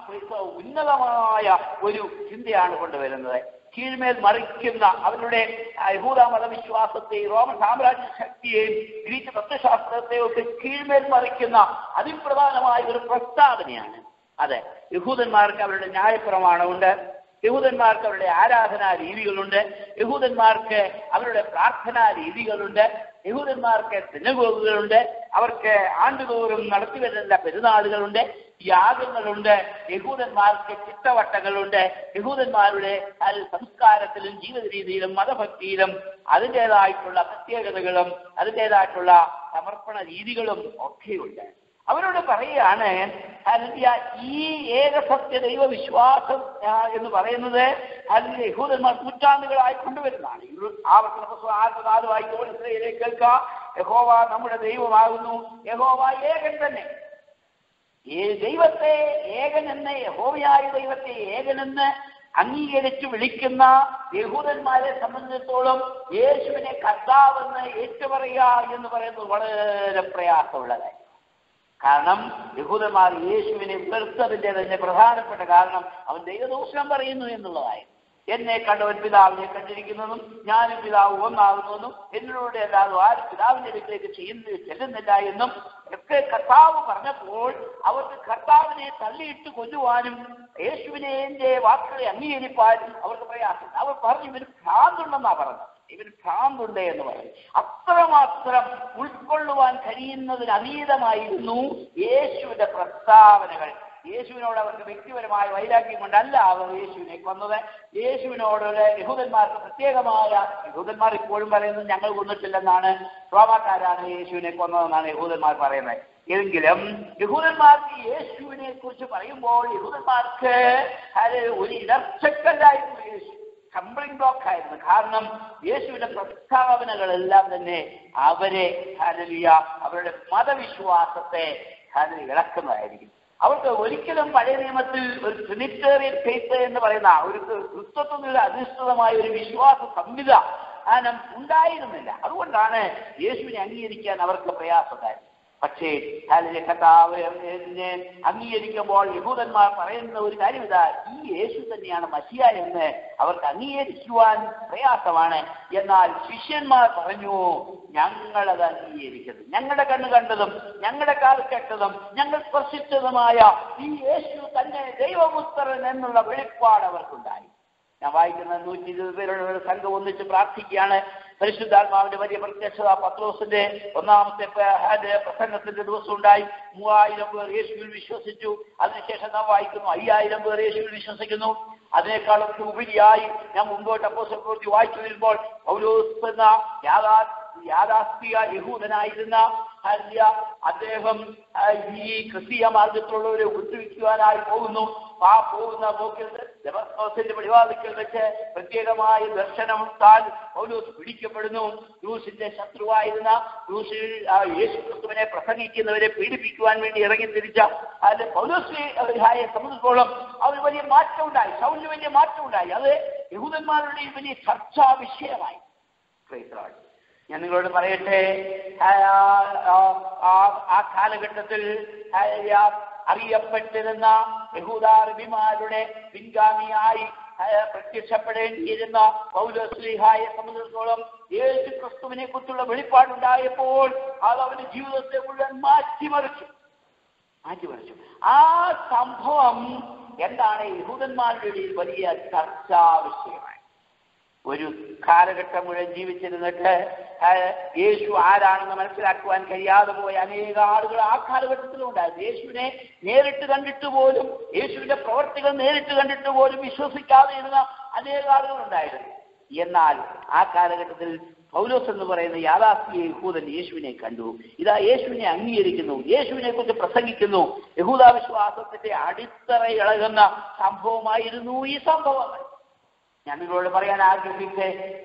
D: ഉന്നതമായ ഒരു ചിന്തയാണ് കൊണ്ടുവരുന്നത് കീഴ്മേൽ മറിക്കുന്ന അവരുടെ ആ, യഹൂദ മതവിശ്വാസത്തെയും റോമൻ സാമ്രാജ്യ ശക്തിയെയും ഗ്രീക്ക് തത്വശാസ്ത്രത്തെയും ഒക്കെ കീഴ്മേൽ മറിക്കുന്ന അതിപ്രധാനമായ ഒരു പ്രസ്താവനയാണ് അതെ യഹൂദന്മാർക്ക് അവരുടെ ന്യായപ്രമാണമുണ്ട് യഹൂദന്മാർക്ക് അവരുടെ ആരാധനാ രീതികളുണ്ട് യഹൂദന്മാർക്ക് അവരുടെ പ്രാർത്ഥനാ രീതികളുണ്ട് യഹൂദന്മാർക്ക് സിനഗോഗുകളുണ്ട് അവർക്ക് ആണ്ടുതോറും നടത്തിവരുന്ന പെരുന്നാളുകളുണ്ട് യാഗങ്ങളുണ്ട് യഹൂദന്മാർക്ക് ചിട്ടവട്ടങ്ങളുണ്ട് യഹൂദന്മാരുടെ അത് സംസ്കാരത്തിലും ജീവിത രീതിയിലും മതഭക്തിയിലും അതിൻ്റെതായിട്ടുള്ള പ്രത്യേകതകളും അതിൻ്റെതായിട്ടുള്ള സമർപ്പണ രീതികളും ഒക്കെയുണ്ട് അവരോട് പറയുകയാണ് ഹല്ലേലൂയ, ഈ ഏകസത്യ ദൈവ വിശ്വാസം ആ, എന്ന് പറയുന്നത് അതിന്റെ യഹൂദന്മാർ നൂറ്റാണ്ടുകളായി കൊണ്ടുവരുന്നതാണ് ഇത് ആവർത്തന പുസ്തകം ആറ് നാല് വായിക്കുമ്പോൾ ഇസ്രയേലെ കേൾക്കുക യഹോവ നമ്മുടെ ദൈവമാകുന്നു യഹോവ ഏകൻ തന്നെ ഈ ദൈവത്തെ ഏകനെന്ന് യഹോവയായ ദൈവത്തെ ഏകനെന്ന് അംഗീകരിച്ച് വിളിക്കുന്ന യഹൂദന്മാരെ സംബന്ധിച്ചിടത്തോളം യേശുവിനെ കർത്താവെന്ന് ഏറ്റുപറയുക എന്ന് പറയുന്നത് വളരെ പ്രയാസമുള്ളതായി കാരണം യഹൂദന്മാർ യേശുവിനെ വെറുത്തതിന്റെ തന്നെ പ്രധാനപ്പെട്ട കാരണം അവൻ ദൈവദൂഷണം പറയുന്നു എന്നുള്ളതായി എന്നെ കണ്ടവൻ പിതാവിനെ കണ്ടിരിക്കുന്നതും ഞാനും പിതാവ് ഒന്നാകുന്നതെന്നും എന്നിലൂടെ അല്ലാതെ ആരും പിതാവിന്റെ അടുക്കിലേക്ക് ചെയ്യുന്ന ചെല്ലുന്നില്ല എന്നും ഒക്കെ കർത്താവ് പറഞ്ഞപ്പോൾ അവർക്ക് കർത്താവിനെ തള്ളിയിട്ട് കൊല്ലുവാനും യേശുവിനെ എന്റെ വാക്കുകളെ അംഗീകരിപ്പാനും അവർക്ക് പ്രയാസം അവർ പറഞ്ഞു ഇവന് ഭ്രാന്തുണ്ടെന്നാ പറഞ്ഞത് ഇവന് ഭ്രാന്തുണ്ട് എന്ന് പറയും അത്രമാത്രം ഉൾക്കൊള്ളുവാൻ കഴിയുന്നതിന് അതീതമായിരുന്നു യേശുവിന്റെ പ്രസ്താവനകൾ യേശുവിനോട് അവർക്ക് വ്യക്തിപരമായ വൈരാഗ്യം കൊണ്ടല്ല അവർ യെശുവിനെ കൊന്നത് യേശുവിനോട് യഹൂദന്മാർക്ക് പ്രത്യേകമായ യഹൂദന്മാർ ഇപ്പോഴും പറയുന്നത് ഞങ്ങൾ കൊന്നിട്ടില്ലെന്നാണ് റോമാക്കാരാണ് യേശുവിനെ കൊന്നതെന്നാണ് യഹൂദന്മാർ പറയുന്നത് എങ്കിലും യഹൂദന്മാർക്ക് യേശുവിനെ കുറിച്ച് പറയുമ്പോൾ യഹൂദന്മാർക്ക് അത് ഒരു ഇടർച്ചക്കല്ലായിരുന്നു യേശു കംപ്ലിംഗ് ബ്ലോക്ക് ആയിരുന്നു കാരണം യേശുവിന്റെ പ്രസ്താവനകളെല്ലാം തന്നെ അവരെ ഹരലിയ അവരുടെ മതവിശ്വാസത്തെ ഹരലി ഇളക്കുന്നതായിരിക്കും അവർക്ക് ഒരിക്കലും പഴയ നിയമത്തിൽ ഒരു ട്രിനിറ്റേറിയൻ ഫെയ്ത്ത് എന്ന് പറയുന്ന ഒരു ക്രിസ്തത്വത്തിൽ അധിഷ്ഠിതമായ ഒരു വിശ്വാസ സംവിധാനം ഉണ്ടായിരുന്നില്ല അതുകൊണ്ടാണ് യേശുവിനെ അംഗീകരിക്കാൻ അവർക്ക് പ്രയാസമുണ്ടായത് പക്ഷേ അതിലെ കർത്താവ് എന്നെ അംഗീകരിക്കുമ്പോൾ യഹൂദന്മാർ പറയുന്ന ഒരു കാര്യം ഇതാ ഈ യേശു തന്നെയാണ് മസിയ എന്ന് അവർക്ക് അംഗീകരിക്കുവാൻ പ്രയാസമാണ് എന്നാൽ ശിഷ്യന്മാർ പറഞ്ഞു ഞങ്ങളത് അംഗീകരിക്കരുത് ഞങ്ങളുടെ കണ്ണ് കണ്ടതും ഞങ്ങളുടെ കാൽ കേട്ടതും ഞങ്ങൾ സ്പർശിച്ചതുമായ ഈ യേശു തന്നെ ദൈവപുത്രൻ എന്നുള്ള വെളിപ്പാട് അവർക്കുണ്ടായി ഞാൻ വായിക്കുന്ന നൂറ്റി ഇരുപത് പേരുടെ ഒരു സംഘം ഒന്നിച്ച് പ്രാർത്ഥിക്കുകയാണ് പരിശുദ്ധാത്മാവിന്റെ വലിയ പ്രത്യക്ഷത പത്രോസിന്റെ ഒന്നാമത്തെ പ- അത് പ്രസംഗത്തിന്റെ ദിവസം ഉണ്ടായി മൂവായിരം പേർ യേശുവിൽ വിശ്വസിച്ചു അതിനുശേഷം നാം വായിക്കുന്നു അയ്യായിരം പേർ യേശുവിൽ വിശ്വസിക്കുന്നു അതിനേക്കാളൊക്കെ ഉപരിയായി ഞാൻ മുമ്പോട്ട് അപ്പോസൽ പ്രവൃത്തി വായിച്ചു വരുമ്പോൾ പൗലോസ് എന്ന യാഥാ യാഥാസ്ഥിക യഹൂദനായിരുന്ന ഹല്യ അദ്ദേഹം ആ, ഈ ക്രിസ്തീയ മാർഗത്തിലുള്ളവരെ ഉപദ്രവിക്കുവാനായി പോകുന്നു ആ പോകുന്ന പോക്കിൽ ഡെമസ്കോസിന്റെ പടിവാതിക്കൽ വെച്ച് പ്രത്യേകമായ ദർശനം താൻ പൗലോസ് പിടിക്കപ്പെടുന്നു ക്രൂസിന്റെ ശത്രുവായിരുന്ന ക്രൂസിൽ ആ യേശു ക്രിസ്തുവിനെ പ്രസംഗിക്കുന്നവരെ പീഡിപ്പിക്കുവാൻ വേണ്ടി ഇറങ്ങി തിരിച്ച അതിൽ പൗലോസ്ലിഹായെ സംബന്ധിച്ചോളം അവർ വലിയ മാറ്റം ഉണ്ടായി സൗലിന് വലിയ മാറ്റം ഉണ്ടായി അത് യഹൂദന്മാരുടെ വലിയ ചർച്ചാ വിഷയമായി Praise the Lord. ഞാൻ നിങ്ങളോട് പറയട്ടെ ആ, ആ, ആ, ആ കാലഘട്ടത്തിൽ ആ, ആ, അറിയപ്പെട്ടിരുന്ന യഹൂദാർബിമാരുടെ പിൻഗാമിയായി ആ, പ്രത്യക്ഷപ്പെടേണ്ടിയിരുന്ന പൗലോസ്ലിഹായെ സംബന്ധിച്ചിടത്തോളം യേശു ക്രിസ്തുവിനെ കുറിച്ചുള്ള വെളിപ്പാടുണ്ടായപ്പോൾ അത് അവന്റെ ജീവിതത്തെ മുഴുവൻ മാറ്റിമറിച്ചു മാറ്റിമറിച്ചു ആ സംഭവം എന്താണ് യഹൂദന്മാരുടെ ഇടയിൽ വലിയ ചർച്ചാ വിഷയമായി ഒരു കാലഘട്ടം മുഴുവൻ ജീവിച്ചിരുന്നിട്ട് ആ, യേശു ആരാണെന്ന് മനസ്സിലാക്കുവാൻ കഴിയാതെ പോയ അനേക ആളുകൾ ആ കാലഘട്ടത്തിലും ഉണ്ടായിരുന്നു യേശുവിനെ നേരിട്ട് കണ്ടിട്ട് പോലും യേശുവിന്റെ പ്രവർത്തികൾ നേരിട്ട് കണ്ടിട്ട് പോലും വിശ്വസിക്കാതെ ഇരുന്ന അനേക ആളുകൾ ഉണ്ടായിരുന്നു എന്നാൽ ആ കാലഘട്ടത്തിൽ പൗലോസ് എന്ന് പറയുന്ന യാഥാസ്ഥിക യഹൂദൻ യേശുവിനെ കണ്ടു ഇതാ യേശുവിനെ അംഗീകരിക്കുന്നു യേശുവിനെ കുറിച്ച് പ്രസംഗിക്കുന്നു യഹൂദ വിശ്വാസത്തിന്റെ അടിത്തറ ഇളകുന്ന സംഭവമായിരുന്നു ഈ സംഭവങ്ങൾ ഞാൻ നിങ്ങളോട് പറയാൻ ആഗ്രഹിച്ച്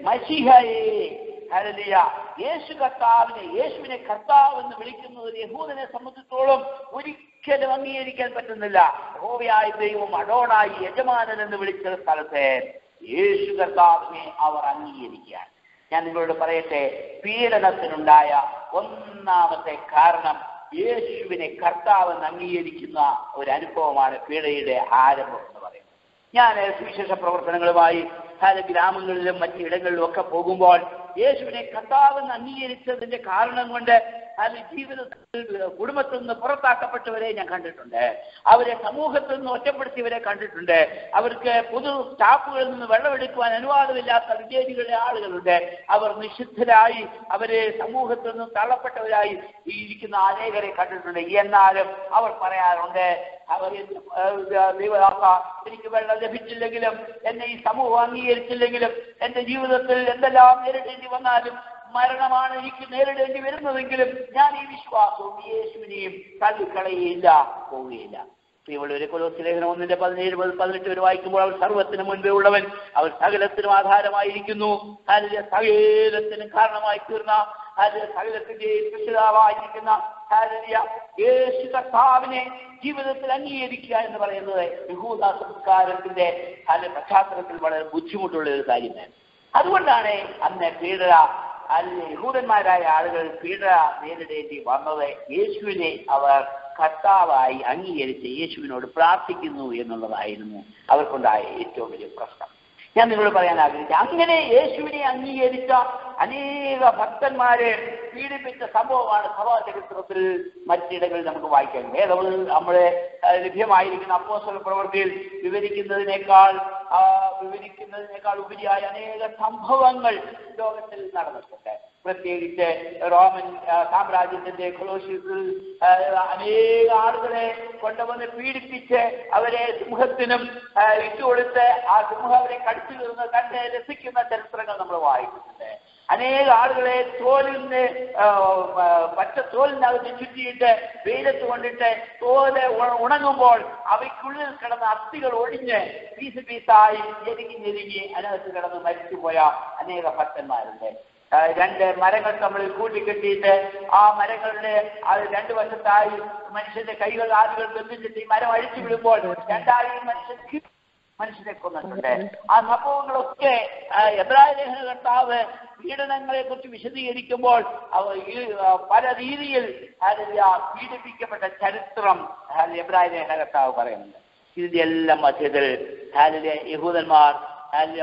D: മഷിഹയെ ഹല്ലേലൂയ യേശു കർത്താവിനെ യേശുവിനെ കർത്താവ് എന്ന് വിളിക്കുന്നത് ഒരു യഹൂദനെ സംബന്ധിച്ചോളം ഒരിക്കലും അംഗീകരിക്കാൻ പറ്റുന്നില്ല യഹോവയായ ദൈവം അടോണായി യജമാനൻ എന്ന് വിളിച്ച സ്ഥലത്തെ യേശു കർത്താവിനെ അവർ അംഗീകരിക്കുകയാണ് ഞാൻ നിങ്ങളോട് പറയട്ടെ പീഡനത്തിനുണ്ടായ ഒന്നാമത്തെ കാരണം യേശുവിനെ കർത്താവെന്ന് അംഗീകരിക്കുന്ന ഒരു അനുഭവമാണ് പീഡയുടെ ആരംഭം എന്ന് പറയുന്നത് ഞാൻ സുവിശേഷ പ്രവർത്തനങ്ങളുമായി പല ഗ്രാമങ്ങളിലും മറ്റിടങ്ങളിലും ഒക്കെ പോകുമ്പോൾ യേശുവിനെ കർത്താവെന്ന് അംഗീകരിച്ചതിന്റെ കാരണം കൊണ്ട് അത് ജീവിതത്തിൽ കുടുംബത്തിൽ നിന്ന് പുറത്താക്കപ്പെട്ടവരെ ഞാൻ കണ്ടിട്ടുണ്ട് അവരെ സമൂഹത്തിൽ നിന്ന് ഒറ്റപ്പെടുത്തിയവരെ കണ്ടിട്ടുണ്ട് അവർക്ക് പൊതു സ്റ്റാഫുകളിൽ നിന്ന് വെള്ളമെടുക്കുവാൻ അനുവാദമില്ലാത്ത വിജയികളുടെ ആളുകളുണ്ട് അവർ നിഷിദ്ധരായി അവരെ സമൂഹത്തിൽ നിന്ന് തള്ളപ്പെട്ടവരായി ഇരിക്കുന്ന അനേകരെ കണ്ടിട്ടുണ്ട് എന്നാലും അവർ പറയാറുണ്ട് അവർ എന്ത്, ഏഹ്, ദൈവദാസ എനിക്ക് വെള്ളം ലഭിച്ചില്ലെങ്കിലും എന്നെ ഈ സമൂഹം അംഗീകരിച്ചില്ലെങ്കിലും എന്റെ ജീവിതത്തിൽ എന്തെല്ലാം നേരിടേണ്ടി വന്നാലും മരണമാണ് എനിക്ക് നേരിടേണ്ടി വരുന്നതെങ്കിലും ഞാൻ ഈ വിശ്വാസവും ഈ യേശുവിനെയും തള്ളിക്കളയുകയില്ല പോവുകയില്ല പ്രിയമുള്ളവരെ കൊലോസ് ലേഖനം ഒന്നിന്റെ പതിനേഴ് മുതൽ പതിനെട്ട് വരെ വായിക്കുമ്പോൾ അവൻ സർവത്തിന് മുൻപേ ഉള്ളവൻ അവൻ സകലത്തിനും ആധാരമായിരിക്കുന്നു അതിന്റെ സകലത്തിനും കാരണമായി തീർന്ന അത് സകലത്തിന്റെ കൃഷിതാവായിരിക്കുന്ന ഹല്ലേലൂയ, യേശു കർത്താവിനെ ജീവിതത്തിൽ അംഗീകരിക്കുക എന്ന് പറയുന്നത് യഹൂദ സംസ്കാരത്തിന്റെ പല പശ്ചാത്തലത്തിൽ വളരെ ബുദ്ധിമുട്ടുള്ള ഒരു കാര്യമാണ് അതുകൊണ്ടാണ് അന്ന് പീഡന അല്ല യഹൂദന്മാരായ ആളുകൾ പീഡന നേരിടേണ്ടി വന്നത് യേശുവിനെ അവർ കർത്താവായി അംഗീകരിച്ച് യേശുവിനോട് പ്രാർത്ഥിക്കുന്നു എന്നുള്ളതായിരുന്നു അവർക്കുണ്ടായ ഏറ്റവും വലിയ പ്രശ്നം ഞാൻ നിങ്ങളോട് പറയാൻ ആഗ്രഹിച്ചു അങ്ങനെ യേശുവിനെ അംഗീകരിച്ച അനേക ഭക്തന്മാരെ പീഡിപ്പിച്ച സംഭവമാണ് സഭാ ചരിത്രത്തിൽ മറ്റിടങ്ങളിൽ നമുക്ക് വായിക്കാൻ വേദങ്ങൾ നമ്മളെ ആ, ലഭ്യമായിരിക്കുന്ന അപ്പോസ്തല പ്രവൃത്തിയിൽ വിവരിക്കുന്നതിനേക്കാൾ ആ, വിവരിക്കുന്നതിനേക്കാൾ ഉപരിയായ അനേക സംഭവങ്ങൾ ലോകത്തിൽ നടന്നിട്ടുണ്ട് പ്രത്യേകിച്ച് റോമൻ ആ, സാമ്രാജ്യത്തിന്റെ കൊളോഷ്യത്തിൽ ആ, അനേക ആളുകളെ കൊണ്ടുവന്ന് പീഡിപ്പിച്ച് അവരെ സിംഹത്തിനും ആ, ഇട്ടുകൊടുത്ത് ആ സിംഹം അവരെ കടിച്ചു തീർന്ന് കണ്ട് രസിക്കുന്ന ചരിത്രങ്ങൾ നമ്മൾ വായിക്കുന്നുണ്ട് അനേക ആളുകളെ തോലിന് ആ, ആ, പച്ച തോലിനകത്ത് ചുറ്റിയിട്ട് വെയിലത്ത് കൊണ്ടിട്ട് തോല് ഉണ- ഉണങ്ങുമ്പോൾ അവയ്ക്കുള്ളിൽ കിടന്ന അസ്ഥികൾ ഒഴിഞ്ഞ് പീസ് പീസായി ഞെരുങ്ങി ഞെരുങ്ങി അതിനകത്ത് കിടന്ന് മരിച്ചുപോയ അനേക ഭക്തന്മാരുണ്ട് ആ, രണ്ട് മരങ്ങൾ തമ്മിൽ കൂട്ടിക്കെട്ടിയിട്ട് ആ മരങ്ങളുടെ അത് രണ്ട് വശത്തായി മനുഷ്യന്റെ കൈകൾ ആളുകൾ ബന്ധിച്ചിട്ട് ഈ മരം അഴിച്ചു വിടുമ്പോൾ രണ്ടായി മനുഷ്യൻ കീ- മനുഷ്യനെ കൊന്നിട്ടുണ്ട് ആ സംഭവങ്ങളൊക്കെ ആ, എബ്രായ ലേഖന കർത്താവ് പീഡനങ്ങളെ കുറിച്ച് വിശദീകരിക്കുമ്പോൾ അവ ഈ ആ, പല രീതിയിൽ അതിൽ ആ പീഡിപ്പിക്കപ്പെട്ട ചരിത്രം അതിൽ എബ്രായ ലേഖന കർത്താവ് പറയുന്നുണ്ട് ഇതിന്റെ എല്ലാം മധ്യത്തിൽ അതിലെ യഹൂദന്മാർ അതിൽ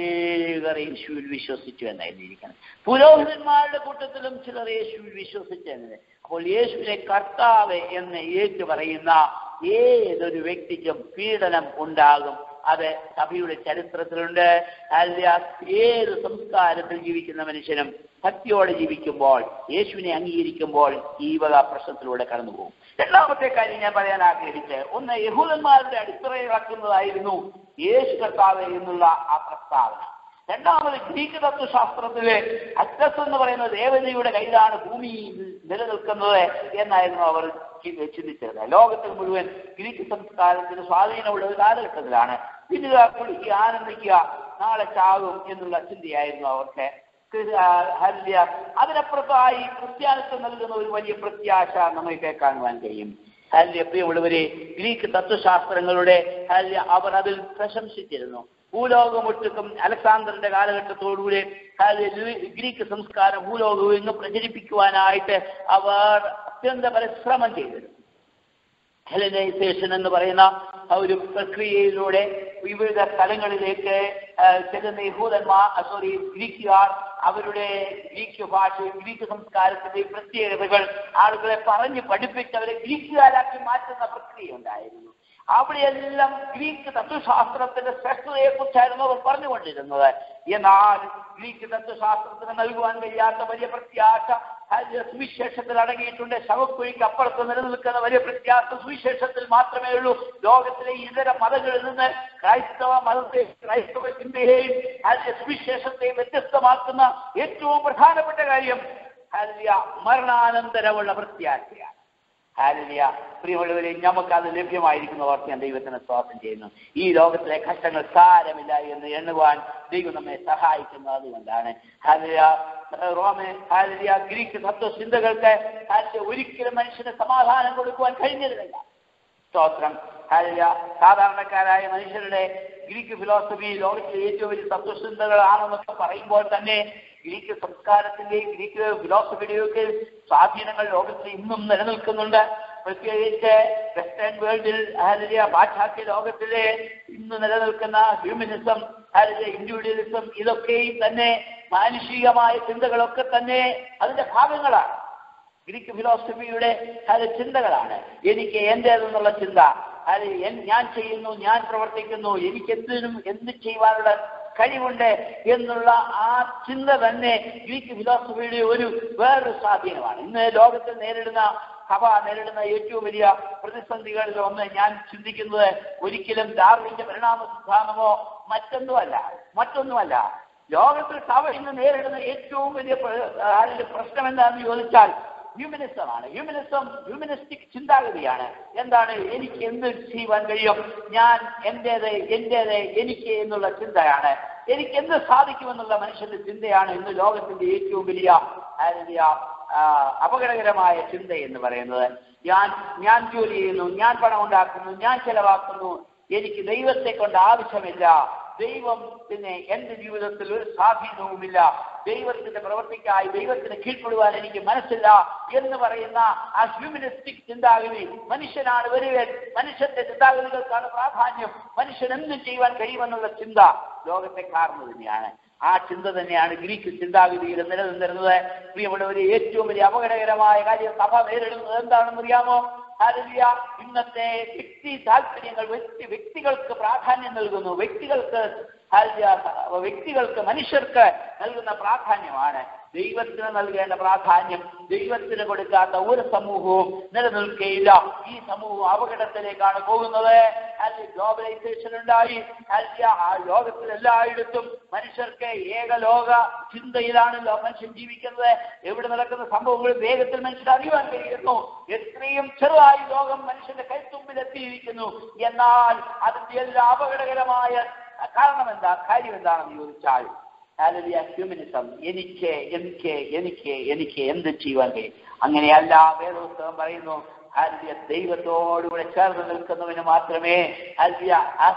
D: അനേകർ യേശുവിൽ വിശ്വസിച്ചു എന്നായിരിക്കണം പുരോഹിതന്മാരുടെ കൂട്ടത്തിലും ചിലർ യേശുവിൽ വിശ്വസിച്ചു എന്നത് അപ്പോൾ യേശുവിനെ കർത്താവ് എന്ന് ഏറ്റു പറയുന്ന ഏതൊരു വ്യക്തിക്കും പീഡനം ഉണ്ടാകും അത് സഭയുടെ ചരിത്രത്തിലുണ്ട് അല്ല ഏത് സംസ്കാരത്തിൽ ജീവിക്കുന്ന മനുഷ്യനും ഭക്തിയോടെ ജീവിക്കുമ്പോൾ യേശുവിനെ അംഗീകരിക്കുമ്പോൾ ഈ വക പ്രശ്നത്തിലൂടെ കടന്നുപോകും രണ്ടാമത്തെ കാര്യം ഞാൻ പറയാൻ ആഗ്രഹിച്ച് ഒന്ന് യഹൂദന്മാരുടെ അടിത്തറയിളക്കുന്നതായിരുന്നു യേശു കർത്താവ് എന്നുള്ള ആ പ്രസ്താവന രണ്ടാമത് ഗ്രീക്ക് തത്വശാസ്ത്രത്തിലെ അറ്റസ് എന്ന് പറയുന്ന ദേവതയുടെ കയ്യിലാണ് ഭൂമി നിലനിൽക്കുന്നത് എന്നായിരുന്നു അവർ ചി- ചിന്തിച്ചത് ലോകത്തിൽ മുഴുവൻ ഗ്രീക്ക് സംസ്കാരത്തിന് സ്വാധീനമുള്ള ഒരു കാലഘട്ടത്തിലാണ് തിന്നുക കുളിക്കുക ആനന്ദിക്കുക നാളെ ചാകും എന്നുള്ള ചിന്തയായിരുന്നു അവർക്ക് ക്രി- ആ, ഹല്യ അതിനപ്പുറത്തായി ക്രിസ്ത്യാനിത്വം നൽകുന്ന ഒരു വലിയ പ്രത്യാശ നമുക്ക് കാണുവാൻ കഴിയും ഹല്യ പ്രിയമുള്ളവരെ ഗ്രീക്ക് തത്വശാസ്ത്രങ്ങളുടെ ഹല്യ അവർ അതിൽ പ്രശംസിച്ചിരുന്നു ഭൂലോകമൊട്ടുക്കും അലക്സാണ്ടറിന്റെ കാലഘട്ടത്തോടുകൂടി ഹല്യ ലൂ- ഗ്രീക്ക് സംസ്കാരം ഭൂലോകവും ഇന്ന് പ്രചരിപ്പിക്കുവാനായിട്ട് അവർ അത്യന്ത പരിശ്രമം ചെയ്തിരുന്നു ഹെലനൈസേഷൻ എന്ന് പറയുന്ന ആ ഒരു പ്രക്രിയയിലൂടെ വിവിധ സ്ഥലങ്ങളിലേക്ക് ആ, ചെല്ലുന്ന യഹൂദന്മാർ സോറി ഗ്രീക്കുകാർ അവരുടെ ഗ്രീക്ക് ഭാഷയും ഗ്രീക്ക് സംസ്കാരത്തിന്റെ പ്രത്യേകതകൾ ആളുകളെ പറഞ്ഞ് പഠിപ്പിച്ച് അവരെ ഗ്രീക്കുകാരാക്കി മാറ്റുന്ന പ്രക്രിയ ഉണ്ടായിരുന്നു അവിടെയെല്ലാം ഗ്രീക്ക് തത്വശാസ്ത്രത്തിന്റെ ശ്രേഷ്ഠതയെ കുറിച്ചായിരുന്നു അവർ പറഞ്ഞുകൊണ്ടിരുന്നത് എന്നാൽ ഗ്രീക്ക് തത്വശാസ്ത്രത്തിന് നൽകുവാൻ കഴിയാത്ത വലിയ പ്രത്യാശ അതിന്റെ സുവിശേഷത്തിൽ അടങ്ങിയിട്ടുണ്ട് ശവക്കുഴിക്ക് അപ്പുറത്ത് നിലനിൽക്കുന്ന വലിയ പ്രത്യാശ സുവിശേഷത്തിൽ മാത്രമേ ഉള്ളൂ ലോകത്തിലെ ഇതര മതങ്ങളിൽ നിന്ന് ക്രൈസ്തവ മതത്തെ ക്രൈസ്തവ ചിന്തയെയും അതിന്റെ സുവിശേഷത്തെയും വ്യത്യസ്തമാക്കുന്ന ഏറ്റവും പ്രധാനപ്പെട്ട കാര്യം ഹല്യ മരണാനന്തരമുള്ള പ്രത്യാശയാണ് ഹാലിയ പ്രിയമുള്ളവരെ നമുക്കത് ലഭ്യമായിരിക്കുന്നവർ ഞാൻ ദൈവത്തിന് സ്വാഗതം ചെയ്യുന്നു ഈ ലോകത്തിലെ കഷ്ടങ്ങൾ സാരമില്ല എന്ന് എണ്ണുവാൻ ദൈവം നമ്മെ സഹായിക്കുന്നത് അതുകൊണ്ടാണ് ഹാലിയ റോമൻ ഹാലിയ ഗ്രീക്ക് തത്വചിന്തകൾക്ക് ഹാലിയ ഒരിക്കലും മനുഷ്യന് സമാധാനം കൊടുക്കുവാൻ കഴിഞ്ഞിരുന്നില്ല സ്തോത്രം ഹാലിയ സാധാരണക്കാരായ മനുഷ്യരുടെ ഗ്രീക്ക് ഫിലോസഫി ലോകത്തിലെ ഏറ്റവും വലിയ തത്വചിന്തകളാണെന്നൊക്കെ പറയുമ്പോൾ തന്നെ ഗ്രീക്ക് സംസ്കാരത്തിന്റെയും ഗ്രീക്ക് ഫിലോസഫിയുടെയും ഒക്കെ സ്വാധീനങ്ങൾ ലോകത്തിൽ ഇന്നും നിലനിൽക്കുന്നുണ്ട് പ്രത്യേകിച്ച് വെസ്റ്റേൺ വേൾഡിൽ ഹാലിയ പാശ്ചാത്യ ലോകത്തിലെ ഇന്ന് നിലനിൽക്കുന്ന ഹ്യൂമനിസം ഹാലിയ ഇൻഡിവിജ്വലിസം ഇതൊക്കെയും തന്നെ മാനുഷികമായ ചിന്തകളൊക്കെ തന്നെ അതിന്റെ ഭാഗങ്ങളാണ് ഗ്രീക്ക് ഫിലോസഫിയുടെ അത് ചിന്തകളാണ് എനിക്ക് എന്റേതെന്നുള്ള ചിന്ത അത് എൻ- ഞാൻ ചെയ്യുന്നു ഞാൻ പ്രവർത്തിക്കുന്നു എനിക്ക് എന്തിനും എന്ത് ചെയ്യുവാനുള്ള കഴിവുണ്ട് എന്നുള്ള ആ ചിന്ത തന്നെ ഗ്രീക്ക് ഫിലോസഫിയുടെ ഒരു വേറൊരു സ്വാധീനമാണ് ഇന്ന് ലോകത്തിൽ നേരിടുന്ന സഭ നേരിടുന്ന ഏറ്റവും വലിയ പ്രതിസന്ധികളിൽ ഒന്ന് ഞാൻ ചിന്തിക്കുന്നത് ഒരിക്കലും ഡാർവിന്റെ പരിണാമ സിദ്ധാന്തമോ മറ്റൊന്നുമല്ല മറ്റൊന്നുമല്ല ലോകത്തിൽ സഭ ഇന്ന് നേരിടുന്ന ഏറ്റവും വലിയ പ്ര- അതിന്റെ പ്രശ്നം എന്താണെന്ന് ചോദിച്ചാൽ ഹ്യൂമനിസമാണ് ഹ്യൂമനിസം ഹ്യൂമനിസ്റ്റിക് ചിന്താഗതിയാണ് എന്താണ് എനിക്ക് എന്ത് ചെയ്യുവാൻ കഴിയും ഞാൻ എന്റേത് എന്റേത് എനിക്ക് എന്നുള്ള ചിന്തയാണ് എനിക്ക് എന്ത് സാധിക്കുമെന്നുള്ള മനുഷ്യന്റെ ചിന്തയാണ് ഇന്ന് ലോകത്തിന്റെ ഏറ്റവും വലിയ അതിന്റെ ആ, അപകടകരമായ ചിന്ത എന്ന് പറയുന്നത് ഞാൻ ഞാൻ ജോലി ചെയ്യുന്നു ഞാൻ പണം ഉണ്ടാക്കുന്നു ഞാൻ ചെലവാക്കുന്നു എനിക്ക് ദൈവത്തെ കൊണ്ട് ആവശ്യമില്ല ദൈവം പിന്നെ എന്റെ ജീവിതത്തിൽ ഒരു സ്വാധീനവുമില്ല ദൈവത്തിന്റെ പ്രവർത്തിക്കായി ദൈവത്തിന് കീഴ്പ്പെടുവാൻ എനിക്ക് മനസ്സില്ല എന്ന് പറയുന്ന ആ ഹ്യൂമനിസ്റ്റിക് ചിന്താഗതി മനുഷ്യനാണ് വരുവൻ മനുഷ്യന്റെ ചിന്താഗതികൾക്കാണ് പ്രാധാന്യം മനുഷ്യൻ എന്തും ചെയ്യുവാൻ കഴിയുമെന്നുള്ള ചിന്ത ലോകത്തെ കാർന്നു തന്നെയാണ് ആ ചിന്ത തന്നെയാണ് ഗ്രീക്ക് ചിന്താഗതിയിൽ നിലനിന്നിരുന്നത് പ്രിയമുള്ളവരെ ഏറ്റവും വലിയ അപകടകരമായ കാര്യം സഭ നേരിടുന്നത് എന്താണെന്ന് അറിയാമോ ഹല്ലേലൂയ. ഇന്നത്തെ വ്യക്തി താല്പര്യങ്ങൾ വ്യക്തി വ്യക്തികൾക്ക് പ്രാധാന്യം നൽകുന്നു വ്യക്തികൾക്ക് ഹല്ലേലൂയ, വ്യക്തികൾക്ക് മനുഷ്യർക്ക് നൽകുന്ന പ്രാധാന്യമാണ് ദൈവത്തിന് നൽകേണ്ട പ്രാധാന്യം ദൈവത്തിന് കൊടുക്കാത്ത ഒരു സമൂഹവും നിലനിൽക്കുകയില്ല ഈ സമൂഹം അപകടത്തിലേക്കാണ് പോകുന്നത് അല്ലെങ്കിൽ ഗ്ലോബലൈസേഷൻ ഉണ്ടായി അല്ലെങ്കിൽ ആ ലോകത്തിൽ എല്ലായിടത്തും മനുഷ്യർക്ക് ഏകലോക ചിന്തയിലാണല്ലോ മനുഷ്യൻ ജീവിക്കുന്നത് എവിടെ നടക്കുന്ന സംഭവങ്ങൾ വേഗത്തിൽ മനുഷ്യർ അറിയുവാൻ കഴിയുന്നു എത്രയും ചെറുതായി ലോകം മനുഷ്യന്റെ കൈത്തുമ്പിൽ എത്തിയിരിക്കുന്നു എന്നാൽ അതിന്റെ എല്ലാ അപകടകരമായ കാരണം എന്താ കാര്യം എന്താണെന്ന് ചോദിച്ചാൽ ഹാലലിയ ഹ്യൂമനിസം എനിക്ക് എനിക്ക് എനിക്ക് എനിക്ക് എന്ത് ചെയ്യുവാൻ കഴിയും അങ്ങനെയല്ല വേദപുസ്തകം പറയുന്നു ഹാലിയ ദൈവത്തോടുകൂടെ ചേർന്ന് നിൽക്കുന്നവന് മാത്രമേ ഹാലിയ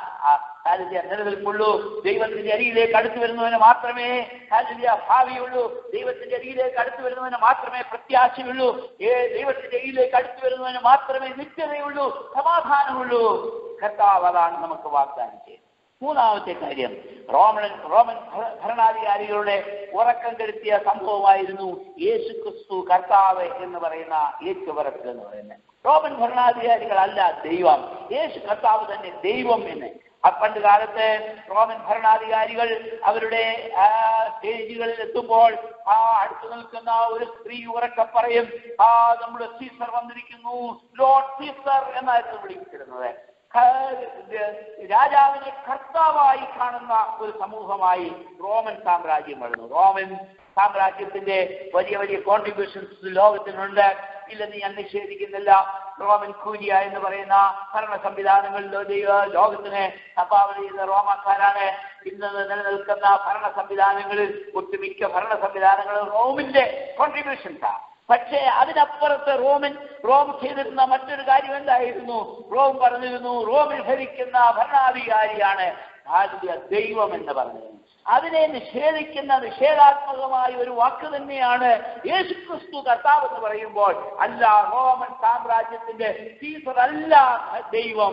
D: ഹാലിയ നിലനിൽപ്പുള്ളൂ ദൈവത്തിന്റെ അരിയിലേക്ക് അടുത്തു വരുന്നവന് മാത്രമേ ഹാലിയ ഭാവിയുള്ളൂ ദൈവത്തിന്റെ അരിയിലേക്ക് അടുത്തു വരുന്നവന് മാത്രമേ പ്രത്യാശയുള്ളൂ ഏ ദൈവത്തിന്റെ അരിയിലേക്ക് അടുത്തു വരുന്നവന് മാത്രമേ നിത്യതയുള്ളൂ സമാധാനമുള്ളൂ കർത്താവ് അതാണ് നമുക്ക് വാഗ്ദാനം ചെയ്യുന്നത് മൂന്നാമത്തെ കാര്യം റോമൻ റോമൻ ഭര- ഭരണാധികാരികളുടെ ഉറക്കം കെടുത്തിയ സംഭവമായിരുന്നു യേശു ക്രിസ്തു കർത്താവ് എന്ന് പറയുന്ന ഏറ്റുപറക്കൽ എന്ന് പറയുന്നത് റോമൻ ഭരണാധികാരികളല്ല ദൈവം യേശു കർത്താവ് തന്നെ ദൈവം എന്ന് ആ പണ്ട് കാലത്ത് റോമൻ ഭരണാധികാരികൾ അവരുടെ ആ, സ്റ്റേജുകളിൽ എത്തുമ്പോൾ ആ അടുത്ത് നിൽക്കുന്ന ഒരു സ്ത്രീ ഉറക്കം പറയും ആ നമ്മുടെ സീസർ വന്നിരിക്കുന്നു ലോർഡ് സീസർ എന്നായിരുന്നു വിളിച്ചിരുന്നത് രാജാവിനെ കർത്താവായി കാണുന്ന ഒരു സമൂഹമായി റോമൻ സാമ്രാജ്യം വളർന്നു റോമൻ സാമ്രാജ്യത്തിന്റെ വലിയ വലിയ കോൺട്രിബ്യൂഷൻസ് ലോകത്തിനുണ്ട് ഇല്ലെന്ന് ഞാൻ നിഷേധിക്കുന്നില്ല റോമൻ കൂലിയ എന്ന് പറയുന്ന ഭരണ സംവിധാനങ്ങളിൽ ലോകത്തിന് സംഭാവന ചെയ്ത റോമാക്കാരാണ് ഇന്ന് നിലനിൽക്കുന്ന ഭരണ സംവിധാനങ്ങളിൽ ഒട്ടുമിക്ക ഭരണ സംവിധാനങ്ങളും റോമിന്റെ കോൺട്രിബ്യൂഷൻസാണ് പക്ഷേ അതിനപ്പുറത്ത് റോമൻ റോം ചെയ്തിരുന്ന മറ്റൊരു കാര്യം എന്തായിരുന്നു റോം പറഞ്ഞിരുന്നു റോമിൽ ഭരിക്കുന്ന ഭരണാധികാരിയാണ് ഭാരതീയ ദൈവം എന്ന് പറഞ്ഞിരുന്നു അതിനെ നിഷേധിക്കുന്ന നിഷേധാത്മകമായ ഒരു വാക്ക് തന്നെയാണ് യേശുക്രിസ്തു കർത്താവ് എന്ന് പറയുമ്പോൾ അല്ല റോമൻ സാമ്രാജ്യത്തിന്റെ സീസർ അല്ല ദൈവം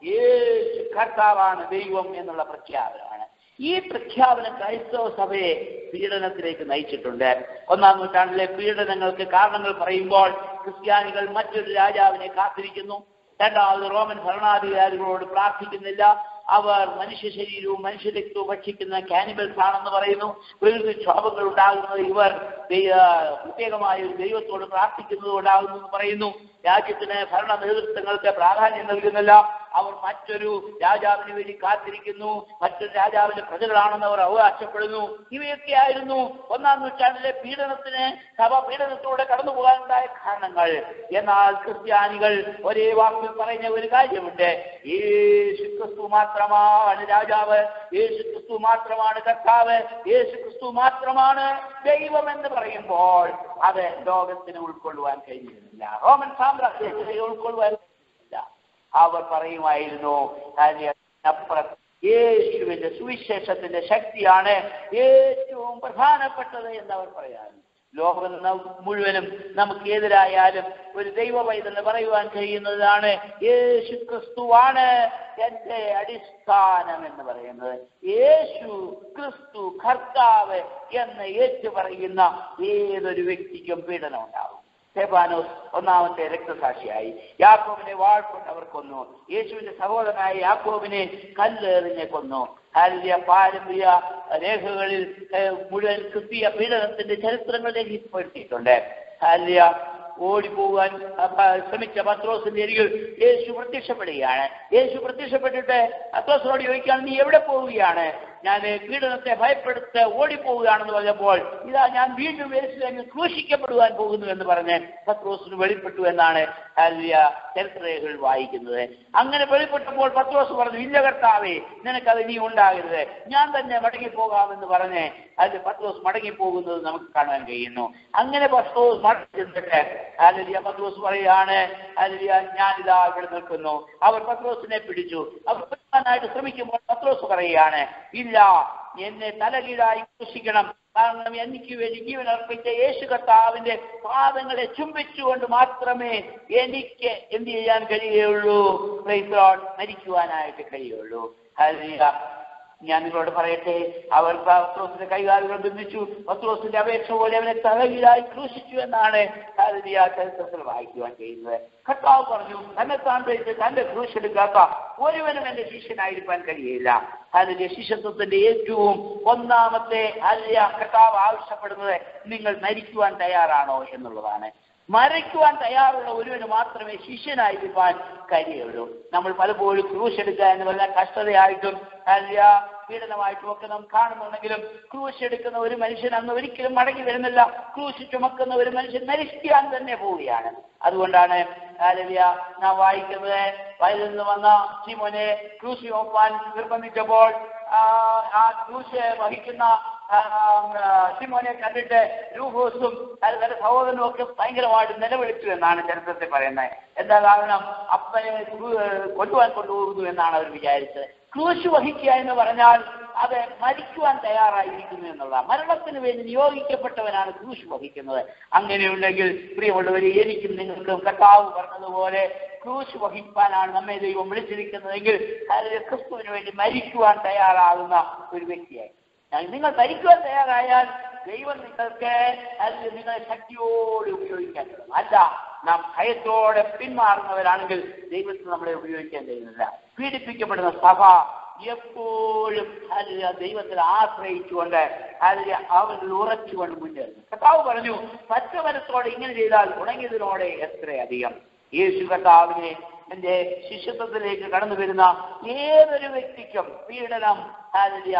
D: യേശു കർത്താവാണ് ദൈവം എന്നുള്ള പ്രഖ്യാപനമാണ് ഈ പ്രഖ്യാപനം ക്രൈസ്തവ സഭയെ പീഡനത്തിലേക്ക് നയിച്ചിട്ടുണ്ട് ഒന്നാം നൂറ്റാണ്ടിലെ പീഡനങ്ങൾക്ക് കാരണങ്ങൾ പറയുമ്പോൾ ക്രിസ്ത്യാനികൾ മറ്റൊരു രാജാവിനെ കാത്തിരിക്കുന്നു രണ്ടാമത് റോമൻ ഭരണാധികാരികളോട് പ്രാർത്ഥിക്കുന്നില്ല അവർ മനുഷ്യ ശരീരവും മനുഷ്യ രക്തവും ഭക്ഷിക്കുന്ന കാനിബൽസ് ആണെന്ന് പറയുന്നു പ്രകൃതി ക്ഷോഭങ്ങൾ ഉണ്ടാകുന്നത് ഇവർ പ്രത്യേകമായ ഒരു ദൈവത്തോട് പ്രാർത്ഥിക്കുന്നത് കൊണ്ടാകുന്നു എന്ന് പറയുന്നു രാജ്യത്തിന് ഭരണ നേതൃത്വങ്ങൾക്ക് പ്രാധാന്യം നൽകുന്നില്ല അവർ മറ്റൊരു രാജാവിന് വേണ്ടി കാത്തിരിക്കുന്നു മറ്റൊരു രാജാവിന്റെ പ്രജകളാണെന്ന് അവർ അവകാശപ്പെടുന്നു ഇവയൊക്കെയായിരുന്നു ഒന്നാം നൂറ്റാണ്ടിലെ പീഡനത്തിന് സഭ പീഡനത്തോടെ കടന്നു പോകാനുണ്ടായ കാരണങ്ങൾ എന്നാൽ ക്രിസ്ത്യാനികൾ ഒരേ വാക്കിൽ പറയുന്ന ഒരു കാര്യമുണ്ട് യേശു ക്രിസ്തു മാത്രമാണ് രാജാവ് യേശു ക്രിസ്തു മാത്രമാണ് കർത്താവ് യേശു ക്രിസ്തു മാത്രമാണ് ദൈവം എന്ന് പറയുമ്പോൾ അത് ലോകത്തിന് ഉൾക്കൊള്ളുവാൻ കഴിയുന്നില്ല റോമൻ സാമ്രാജ്യത്തെ ഉൾക്കൊള്ളുവാൻ കഴിയുന്നില്ല അവർ പറയുമായിരുന്നു അതിനപ്പുറം യേശുവിന്റെ സുവിശേഷത്തിന്റെ ശക്തിയാണ് ഏറ്റവും പ്രധാനപ്പെട്ടത് എന്ന് അവർ പറയാറുണ്ട് ലോകം മുഴുവനും നമുക്ക് എതിരായാലും ഒരു ദൈവ പൈതൽ പറയുവാൻ കഴിയുന്നതാണ് യേശു ക്രിസ്തുവാണ് എന്റെ അടിസ്ഥാനം എന്ന് പറയുന്നത് യേശു ക്രിസ്തു കർത്താവ് എന്ന് ഏറ്റു പറയുന്ന ഏതൊരു വ്യക്തിക്കും പീഡനം ഉണ്ടാവും സ്തേഫാനോസ് ഒന്നാമത്തെ രക്തസാക്ഷിയായി യാക്കോബിനെ വാഴ്കൊണ്ട് അവർ കൊന്നു യേശുവിന്റെ സഹോദരനായ യാക്കോബിനെ കല്ലെറിഞ്ഞ് കൊന്നു ഹാലിയ പാരമ്പര്യ രേഖകളിൽ മുഴുവൻ ക്രിസ്തീയ പീഡനത്തിന്റെ ചരിത്രങ്ങൾ രേഖപ്പെടുത്തിയിട്ടുണ്ട് ഹാലിയ ഓടിപ്പോകാൻ ശ്രമിച്ച പത്രോസിന്റെ അരികിൽ യേശു പ്രത്യക്ഷപ്പെടുകയാണ് യേശു പ്രത്യക്ഷപ്പെട്ടിട്ട് പത്രോസിനോട് ചോദിക്കുകയാണ് നീ എവിടെ പോവുകയാണ് ഞാൻ പീഡനത്തെ ഭയപ്പെടുത്ത് ഓടിപ്പോവുകയാണെന്ന് പറഞ്ഞപ്പോൾ ഇതാ ഞാൻ വീണ്ടും യേശുവിനെ ക്രൂശിക്കപ്പെടുവാൻ പോകുന്നു എന്ന് പറഞ്ഞ് പത്രോസിന് വെളിപ്പെട്ടു എന്നാണ് ആലിയ ചരിത്രരേഖകൾ വായിക്കുന്നത് അങ്ങനെ വെളിപ്പെട്ടപ്പോൾ പത്രോസ് പറഞ്ഞു ഇല്ല കർത്താവേ നിനക്കത് ഇനി ഉണ്ടാകരുത് ഞാൻ തന്നെ മടങ്ങിപ്പോകാമെന്ന് പറഞ്ഞ് അതിൽ പത്രോസ് മടങ്ങിപ്പോകുന്നത് നമുക്ക് കാണാൻ കഴിയുന്നു അങ്ങനെ പത്രോസ് മടങ്ങി ചെന്നിട്ട് ആലിയ പത്രോസ് പറയുകയാണ് ആലിയ ഞാനിതാ ഇവിടെ നിൽക്കുന്നു അവർ പത്രോസിനെ പിടിച്ചു അവർ പിടിക്കാനായിട്ട് ശ്രമിക്കുമ്പോൾ പത്രോസ് പറയുകയാണ് ഇല്ല എന്നെ തലകീഴായി ക്രൂശിക്കണം കാരണം എനിക്ക് വേണ്ടി ജീവൻ അർപ്പിച്ച യേശു കർത്താവിന്റെ പാദങ്ങളെ ചുംബിച്ചുകൊണ്ട് മാത്രമേ എനിക്ക് എന്ത് ചെയ്യാൻ കഴിയുള്ളൂ മരിക്കുവാനായിട്ട് കഴിയുള്ളൂ ഹല്ലേലൂയ ഞാൻ നിങ്ങളോട് പറയട്ടെ അവർ പത്രോസിന്റെ കൈകാലുകൾ ബന്ധിച്ചു പത്രോസിന്റെ അപേക്ഷ പോലെ അവനെ തലകീഴായി ക്രൂശിച്ചു എന്നാണ് ഹല്ലേലൂയ ചരിത്രത്തിൽ വായിക്കുവാൻ കഴിയുന്നത് കർത്താവ് പറഞ്ഞു തന്നെ താൻ കഴിച്ച് തന്റെ ക്രൂശ് എടുക്കാത്ത ഒരുവനും എന്റെ ശിഷ്യനായിരിക്കാൻ കഴിയില്ല അതിന്റെ ശിഷ്യത്വത്തിന്റെ ഏറ്റവും ഒന്നാമത്തെ അല്യ കർത്താവ് ആവശ്യപ്പെടുന്നത് നിങ്ങൾ മരിക്കുവാൻ തയ്യാറാണോ എന്നുള്ളതാണ് മരിക്കുവാൻ തയ്യാറുള്ള ഒരുവന് മാത്രമേ ശിഷ്യനായിരിക്കാൻ കഴിയുള്ളൂ നമ്മൾ പലപ്പോഴും ക്രൂശ് എടുക്കുക എന്ന് പറഞ്ഞാൽ കഷ്ടതയായിട്ടും അല്ല പീഡനമായിട്ടും ഒക്കെ നാം കാണുന്നുണ്ടെങ്കിലും ക്രൂശ് എടുക്കുന്ന ഒരു മനുഷ്യൻ അന്ന് ഒരിക്കലും മടങ്ങി വരുന്നില്ല ക്രൂശ് ചുമക്കുന്ന ഒരു മനുഷ്യൻ മരിക്കാൻ തന്നെ പോവുകയാണ് അതുകൊണ്ടാണ് ആലവ്യ നാം വായിക്കുന്നത് വയലിൽ നിന്ന് വന്ന സിമോനെ ക്രൂശ് ചുമപ്പാൻ നിർബന്ധിച്ചപ്പോൾ ആ ക്രൂശ് വഹിക്കുന്ന സിമോനെ കണ്ടിട്ട് രൂഹോസും അതുപോലെ സഹോദരനും ഒക്കെ ഭയങ്കരമായിട്ട് നിലവിളിച്ചു എന്നാണ് ചരിത്രത്തിൽ പറയുന്നത് എന്താ കാരണം അപ്പനെ കൊണ്ടുപോകാൻ കൊണ്ടുപോകുന്നു എന്നാണ് അവർ വിചാരിച്ചത് ക്രൂശ് വഹിക്കുക എന്ന് പറഞ്ഞാൽ അത് മരിക്കുവാൻ തയ്യാറായിരിക്കുന്നു എന്നുള്ള മരണത്തിന് വേണ്ടി നിയോഗിക്കപ്പെട്ടവനാണ് ക്രൂശ് വഹിക്കുന്നത് അങ്ങനെയുണ്ടെങ്കിൽ പ്രിയമുള്ളവരെ എനിക്കും നിങ്ങൾക്കും കർത്താവ് പറഞ്ഞതുപോലെ ക്രൂശ് വഹിക്കാനാണ് നമ്മെ ദൈവം വിളിച്ചിരിക്കുന്നതെങ്കിൽ അതിൽ ക്രിസ്തുവിന് വേണ്ടി മരിക്കുവാൻ തയ്യാറാകുന്ന ഒരു വ്യക്തിയായി നിങ്ങൾ മരിക്കുവാൻ തയ്യാറായാൽ ദൈവം നിങ്ങൾക്ക് അതിൽ നിങ്ങളെ ശക്തിയോടെ ഉപയോഗിക്കാൻ കഴിയും അല്ല നാം ഭയത്തോടെ പിന്മാറുന്നവരാണെങ്കിൽ ദൈവത്തിന് നമ്മളെ ഉപയോഗിക്കാൻ കഴിയുന്നില്ല പീഡിപ്പിക്കപ്പെടുന്ന സഭ എപ്പോഴും അതിൽ ദൈവത്തിൽ ആശ്രയിച്ചുകൊണ്ട് അതിൽ അവരിൽ ഉറച്ചുകൊണ്ട് മുന്നേറുന്നു കർത്താവ് പറഞ്ഞു പച്ചമരത്തോടെ ഇങ്ങനെ ചെയ്താൽ ഉണങ്ങിയതിനോടെ എത്രയധികം യേശു കർത്താവിനെ എന്റെ ശിഷ്യത്വത്തിലേക്ക് കടന്നു വരുന്ന ഏതൊരു വ്യക്തിക്കും പീഡനം ഹാലലിയ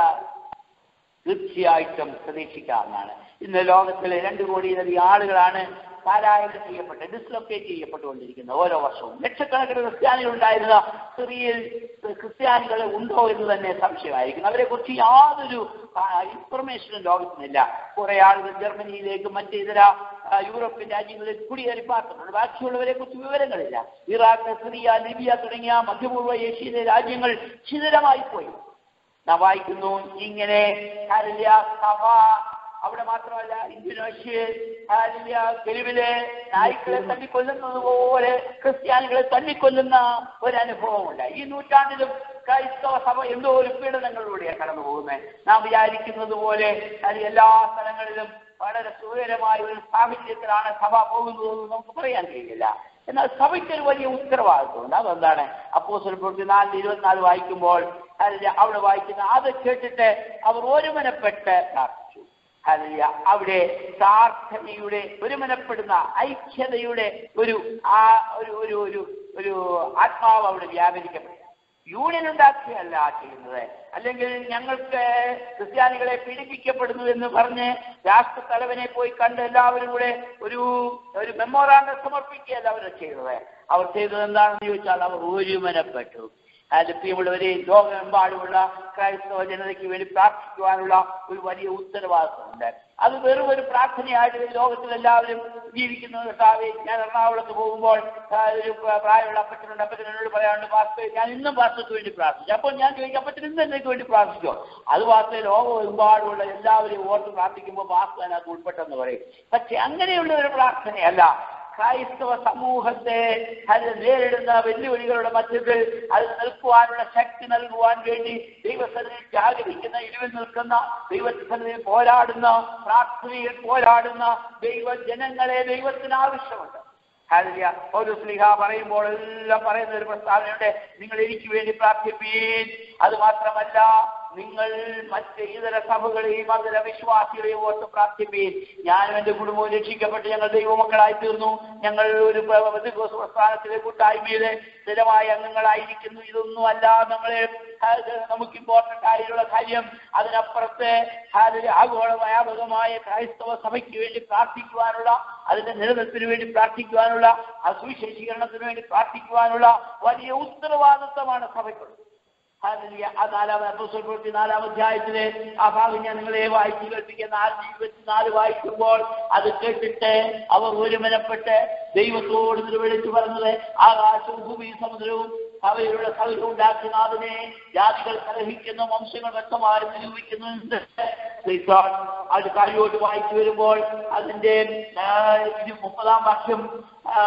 D: തീർച്ചയായിട്ടും പ്രതീക്ഷിക്കാവുന്നതാണ് ഇന്ന് ലോകത്തിലെ രണ്ട് കോടിയിലധികം ആളുകളാണ് പാലായനം ചെയ്യപ്പെട്ട് ഡിസ്ലൊക്കേറ്റ് ചെയ്യപ്പെട്ടുകൊണ്ടിരിക്കുന്നത് ഓരോ വർഷവും ലക്ഷക്കണക്കിന് ക്രിസ്ത്യാനികൾ ഉണ്ടായിരുന്ന സിറിയയിൽ ക്രിസ്ത്യാനികൾ ഉണ്ടോ എന്ന് തന്നെ സംശയമായിരിക്കും അവരെ കുറിച്ച് യാതൊരു ഇൻഫർമേഷനും ലോകത്തിനില്ല കുറെ ആളുകൾ ജർമ്മനിയിലേക്കും മറ്റ് ഇതര ആ, യൂറോപ്യൻ രാജ്യങ്ങളിലേക്ക് കുടിയേറി പാർക്കുന്നുണ്ട് ബാക്കിയുള്ളവരെ കുറിച്ച് വിവരങ്ങളില്ല ഇറാഖ് സിറിയ ലിബിയ തുടങ്ങിയ മധ്യപൂർവ്വ ഏഷ്യയിലെ രാജ്യങ്ങൾ ശിഥിരമായി പോയി നാം വായിക്കുന്നു ഇങ്ങനെ ഹാലിയ സഭ അവിടെ മാത്രമല്ല ഇന്തോനേഷ്യയിൽ ഹാലിയ തെരുവിലെ നായ്ക്കളെ തല്ലിക്കൊല്ലുന്നത് പോലെ ക്രിസ്ത്യാനികളെ തല്ലിക്കൊല്ലുന്ന ഒരു അനുഭവമുണ്ട് ഈ നൂറ്റാണ്ടിലും ക്രൈസ്തവ സഭ എന്തോ ഒരു പീഡനങ്ങളിലൂടെയാണ് കടന്നു പോകുന്നത് നാം വിചാരിക്കുന്നത് പോലെ അത് എല്ലാ സ്ഥലങ്ങളിലും വളരെ സുഖകരമായ ഒരു സാഹചര്യത്തിലാണ് സഭ പോകുന്നത് എന്ന് നമുക്ക് പറയാൻ കഴിയില്ല എന്നാൽ സഭയ്ക്ക് ഒരു വലിയ ഉത്തരവാദിത്വമുണ്ട് അതെന്താണ് അപ്പോസ്തല പ്രവൃത്തി നാലിൽ ഇരുപത്തിനാല് വായിക്കുമ്പോൾ അതിൽ അവിടെ വായിക്കുന്ന അത് കേട്ടിട്ട് അവർ ഒരുമനപ്പെട്ട് പ്രാർത്ഥിച്ചു ഹല്ലേലൂയ. അവിടെ പ്രാർത്ഥനയുടെ ഒരുമനപ്പെടുന്ന ഐക്യതയുടെ ഒരു ആ ഒരു ഒരു ഒരു ഒരു ആത്മാവ് അവിടെ വ്യാപരിക്കപ്പെട്ടു യൂണിയൻ ഉണ്ടാക്കുകയല്ല ചെയ്യുന്നത് അല്ലെങ്കിൽ ഞങ്ങൾക്ക് ക്രിസ്ത്യാനികളെ പീഡിപ്പിക്കപ്പെടുന്നു എന്ന് പറഞ്ഞ് രാഷ്ട്ര തലവനെ പോയി കണ്ട് എല്ലാവരും കൂടെ ഒരു ഒരു മെമ്മോറാണ്ടം സമർപ്പിക്കുകയല്ല അവർ ചെയ്തത് അവർ ചെയ്തത് എന്താണെന്ന് ചോദിച്ചാൽ അവർ ഒരുമനപ്പെട്ടു അതിൽ പ്രിയമുള്ളവരെ ലോകമെമ്പാടുമുള്ള ക്രൈസ്തവ ജനതയ്ക്ക് വേണ്ടി പ്രാർത്ഥിക്കുവാനുള്ള ഒരു വലിയ ഉത്തരവാദിത്വമുണ്ട് അത് വെറും ഒരു പ്രാർത്ഥനയായിട്ട് ഈ ലോകത്തിൽ എല്ലാവരും ജീവിക്കുന്നത് കർത്താവേ ഞാൻ എറണാകുളത്ത് പോകുമ്പോൾ ആ, ഒരു പ്ര- പ്രായമുള്ള അപ്പച്ചനുണ്ട് അപ്പച്ചൻ എന്നോട് പറയാനുണ്ട് പാസ്റ്റർ ഞാൻ ഇന്നും പാസ്റ്റർക്ക് വേണ്ടി പ്രാർത്ഥിച്ചു അപ്പോൾ ഞാൻ ചോദിക്കും അപ്പച്ചൻ ഇന്ന് എന്നേക്ക് വേണ്ടി പ്രാർത്ഥിച്ചോ അത് പാസ്റ്റർ ലോകമെമ്പാടുമുള്ള എല്ലാവരെയും ഓർത്ത് പ്രാർത്ഥിക്കുമ്പോൾ പാസ്റ്റർ അതിനകത്ത് ഉൾപ്പെട്ടെന്ന് പറയും പക്ഷെ അങ്ങനെയുള്ള ഒരു പ്രാർത്ഥനയല്ല ക്രൈസ്തവ സമൂഹത്തെ അത് നേരിടുന്ന വെല്ലുവിളികളുടെ മധ്യത്തിൽ അത് നിൽക്കുവാനുള്ള ശക്തി നൽകുവാൻ വേണ്ടി ദൈവസന്നിധി ജാഗരിക്കുന്ന ഇരുവിൽ നിൽക്കുന്ന ദൈവസന്നിധിയിൽ പോരാടുന്ന പ്രാർത്ഥനയിൽ പോരാടുന്ന ദൈവജനങ്ങളെ ദൈവത്തിന് ആവശ്യമുണ്ട് ഹല്ലേലൂയ. പൗലോസ് സ്ലീഹ പറയുമ്പോൾ എല്ലാം പറയുന്ന ഒരു പ്രസ്താവനയുണ്ട് നിങ്ങൾ എനിക്ക് വേണ്ടി പ്രാർത്ഥിപ്പീൻ അത് മാത്രമല്ല നിങ്ങൾ മറ്റ് ഇതര സഭകളെയും അതര വിശ്വാസികളെയും ഓർത്ത് പ്രാർത്ഥിപ്പീൻ ഞാനും എന്റെ കുടുംബവും രക്ഷിക്കപ്പെട്ട് ഞങ്ങൾ ദൈവമക്കളായി തീർന്നു ഞങ്ങൾ ഒരു പ്ര- ബന്ധുക്കോസ് പ്രസ്ഥാനത്തിലെ കൂട്ടായ്മയിലെ സ്ഥിരമായ അംഗങ്ങളായിരിക്കുന്നു ഇതൊന്നുമല്ല നമ്മളെ അത് നമുക്ക് ഇമ്പോർട്ടന്റ് ആയിട്ടുള്ള കാര്യം അതിനപ്പുറത്ത് അതിൽ ആഗോള വ്യാപകമായ ക്രൈസ്തവ സഭയ്ക്ക് വേണ്ടി പ്രാർത്ഥിക്കുവാനുള്ള അതിന്റെ നിലനിൽപ്പിന് വേണ്ടി പ്രാർത്ഥിക്കുവാനുള്ള ആ സുവിശേഷീകരണത്തിന് വേണ്ടി പ്രാർത്ഥിക്കുവാനുള്ള വലിയ ഉത്തരവാദിത്വമാണ് സഭയ്ക്കുള്ളത് ഹല്ലേലൂയ. ആ നാലാം അപ്പോസ്തല പ്രവൃത്തി നാലാം അധ്യായത്തിലെ ആ ഭാഗം ഞാൻ നിങ്ങളെ വായിച്ചു കേൾപ്പിക്കുക നാല് ഇരുപത്തിനാല് വായിക്കുമ്പോൾ അത് കേട്ടിട്ട് അവർ ഒരുമനപ്പെട്ട് ദൈവത്തോട് വിളിച്ചു പറഞ്ഞത് ആകാശവും ഭൂമിയും സമുദ്രവും അവരുടെ സൗരം ഉണ്ടാക്കിയ നാഥനെ ജാതികൾ കലഹിക്കുന്ന വംശങ്ങൾ വ്യക്തമായി നിരൂപിക്കുന്നുണ്ട് Praise God. അത് കാര്യമായിട്ട് വായിച്ചു വരുമ്പോൾ അതിന്റെ ആ, ഇത് മുപ്പതാം വാക്യം ആ,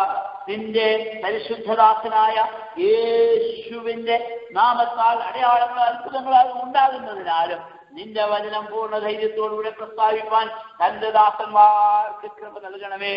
D: നിന്റെ പരിശുദ്ധദാസനായ യേശുവിന്റെ നാമത്താൽ അടയാളങ്ങൾ അത്ഭുതങ്ങളാൽ ഉണ്ടാകുന്നതിനാലും നിന്റെ വചനം പൂർണ്ണ ധൈര്യത്തോടുകൂടെ പ്രസ്താവിപ്പാൻ തന്റെ ദാസന്മാർക്ക് കൃപ നൽകണമേ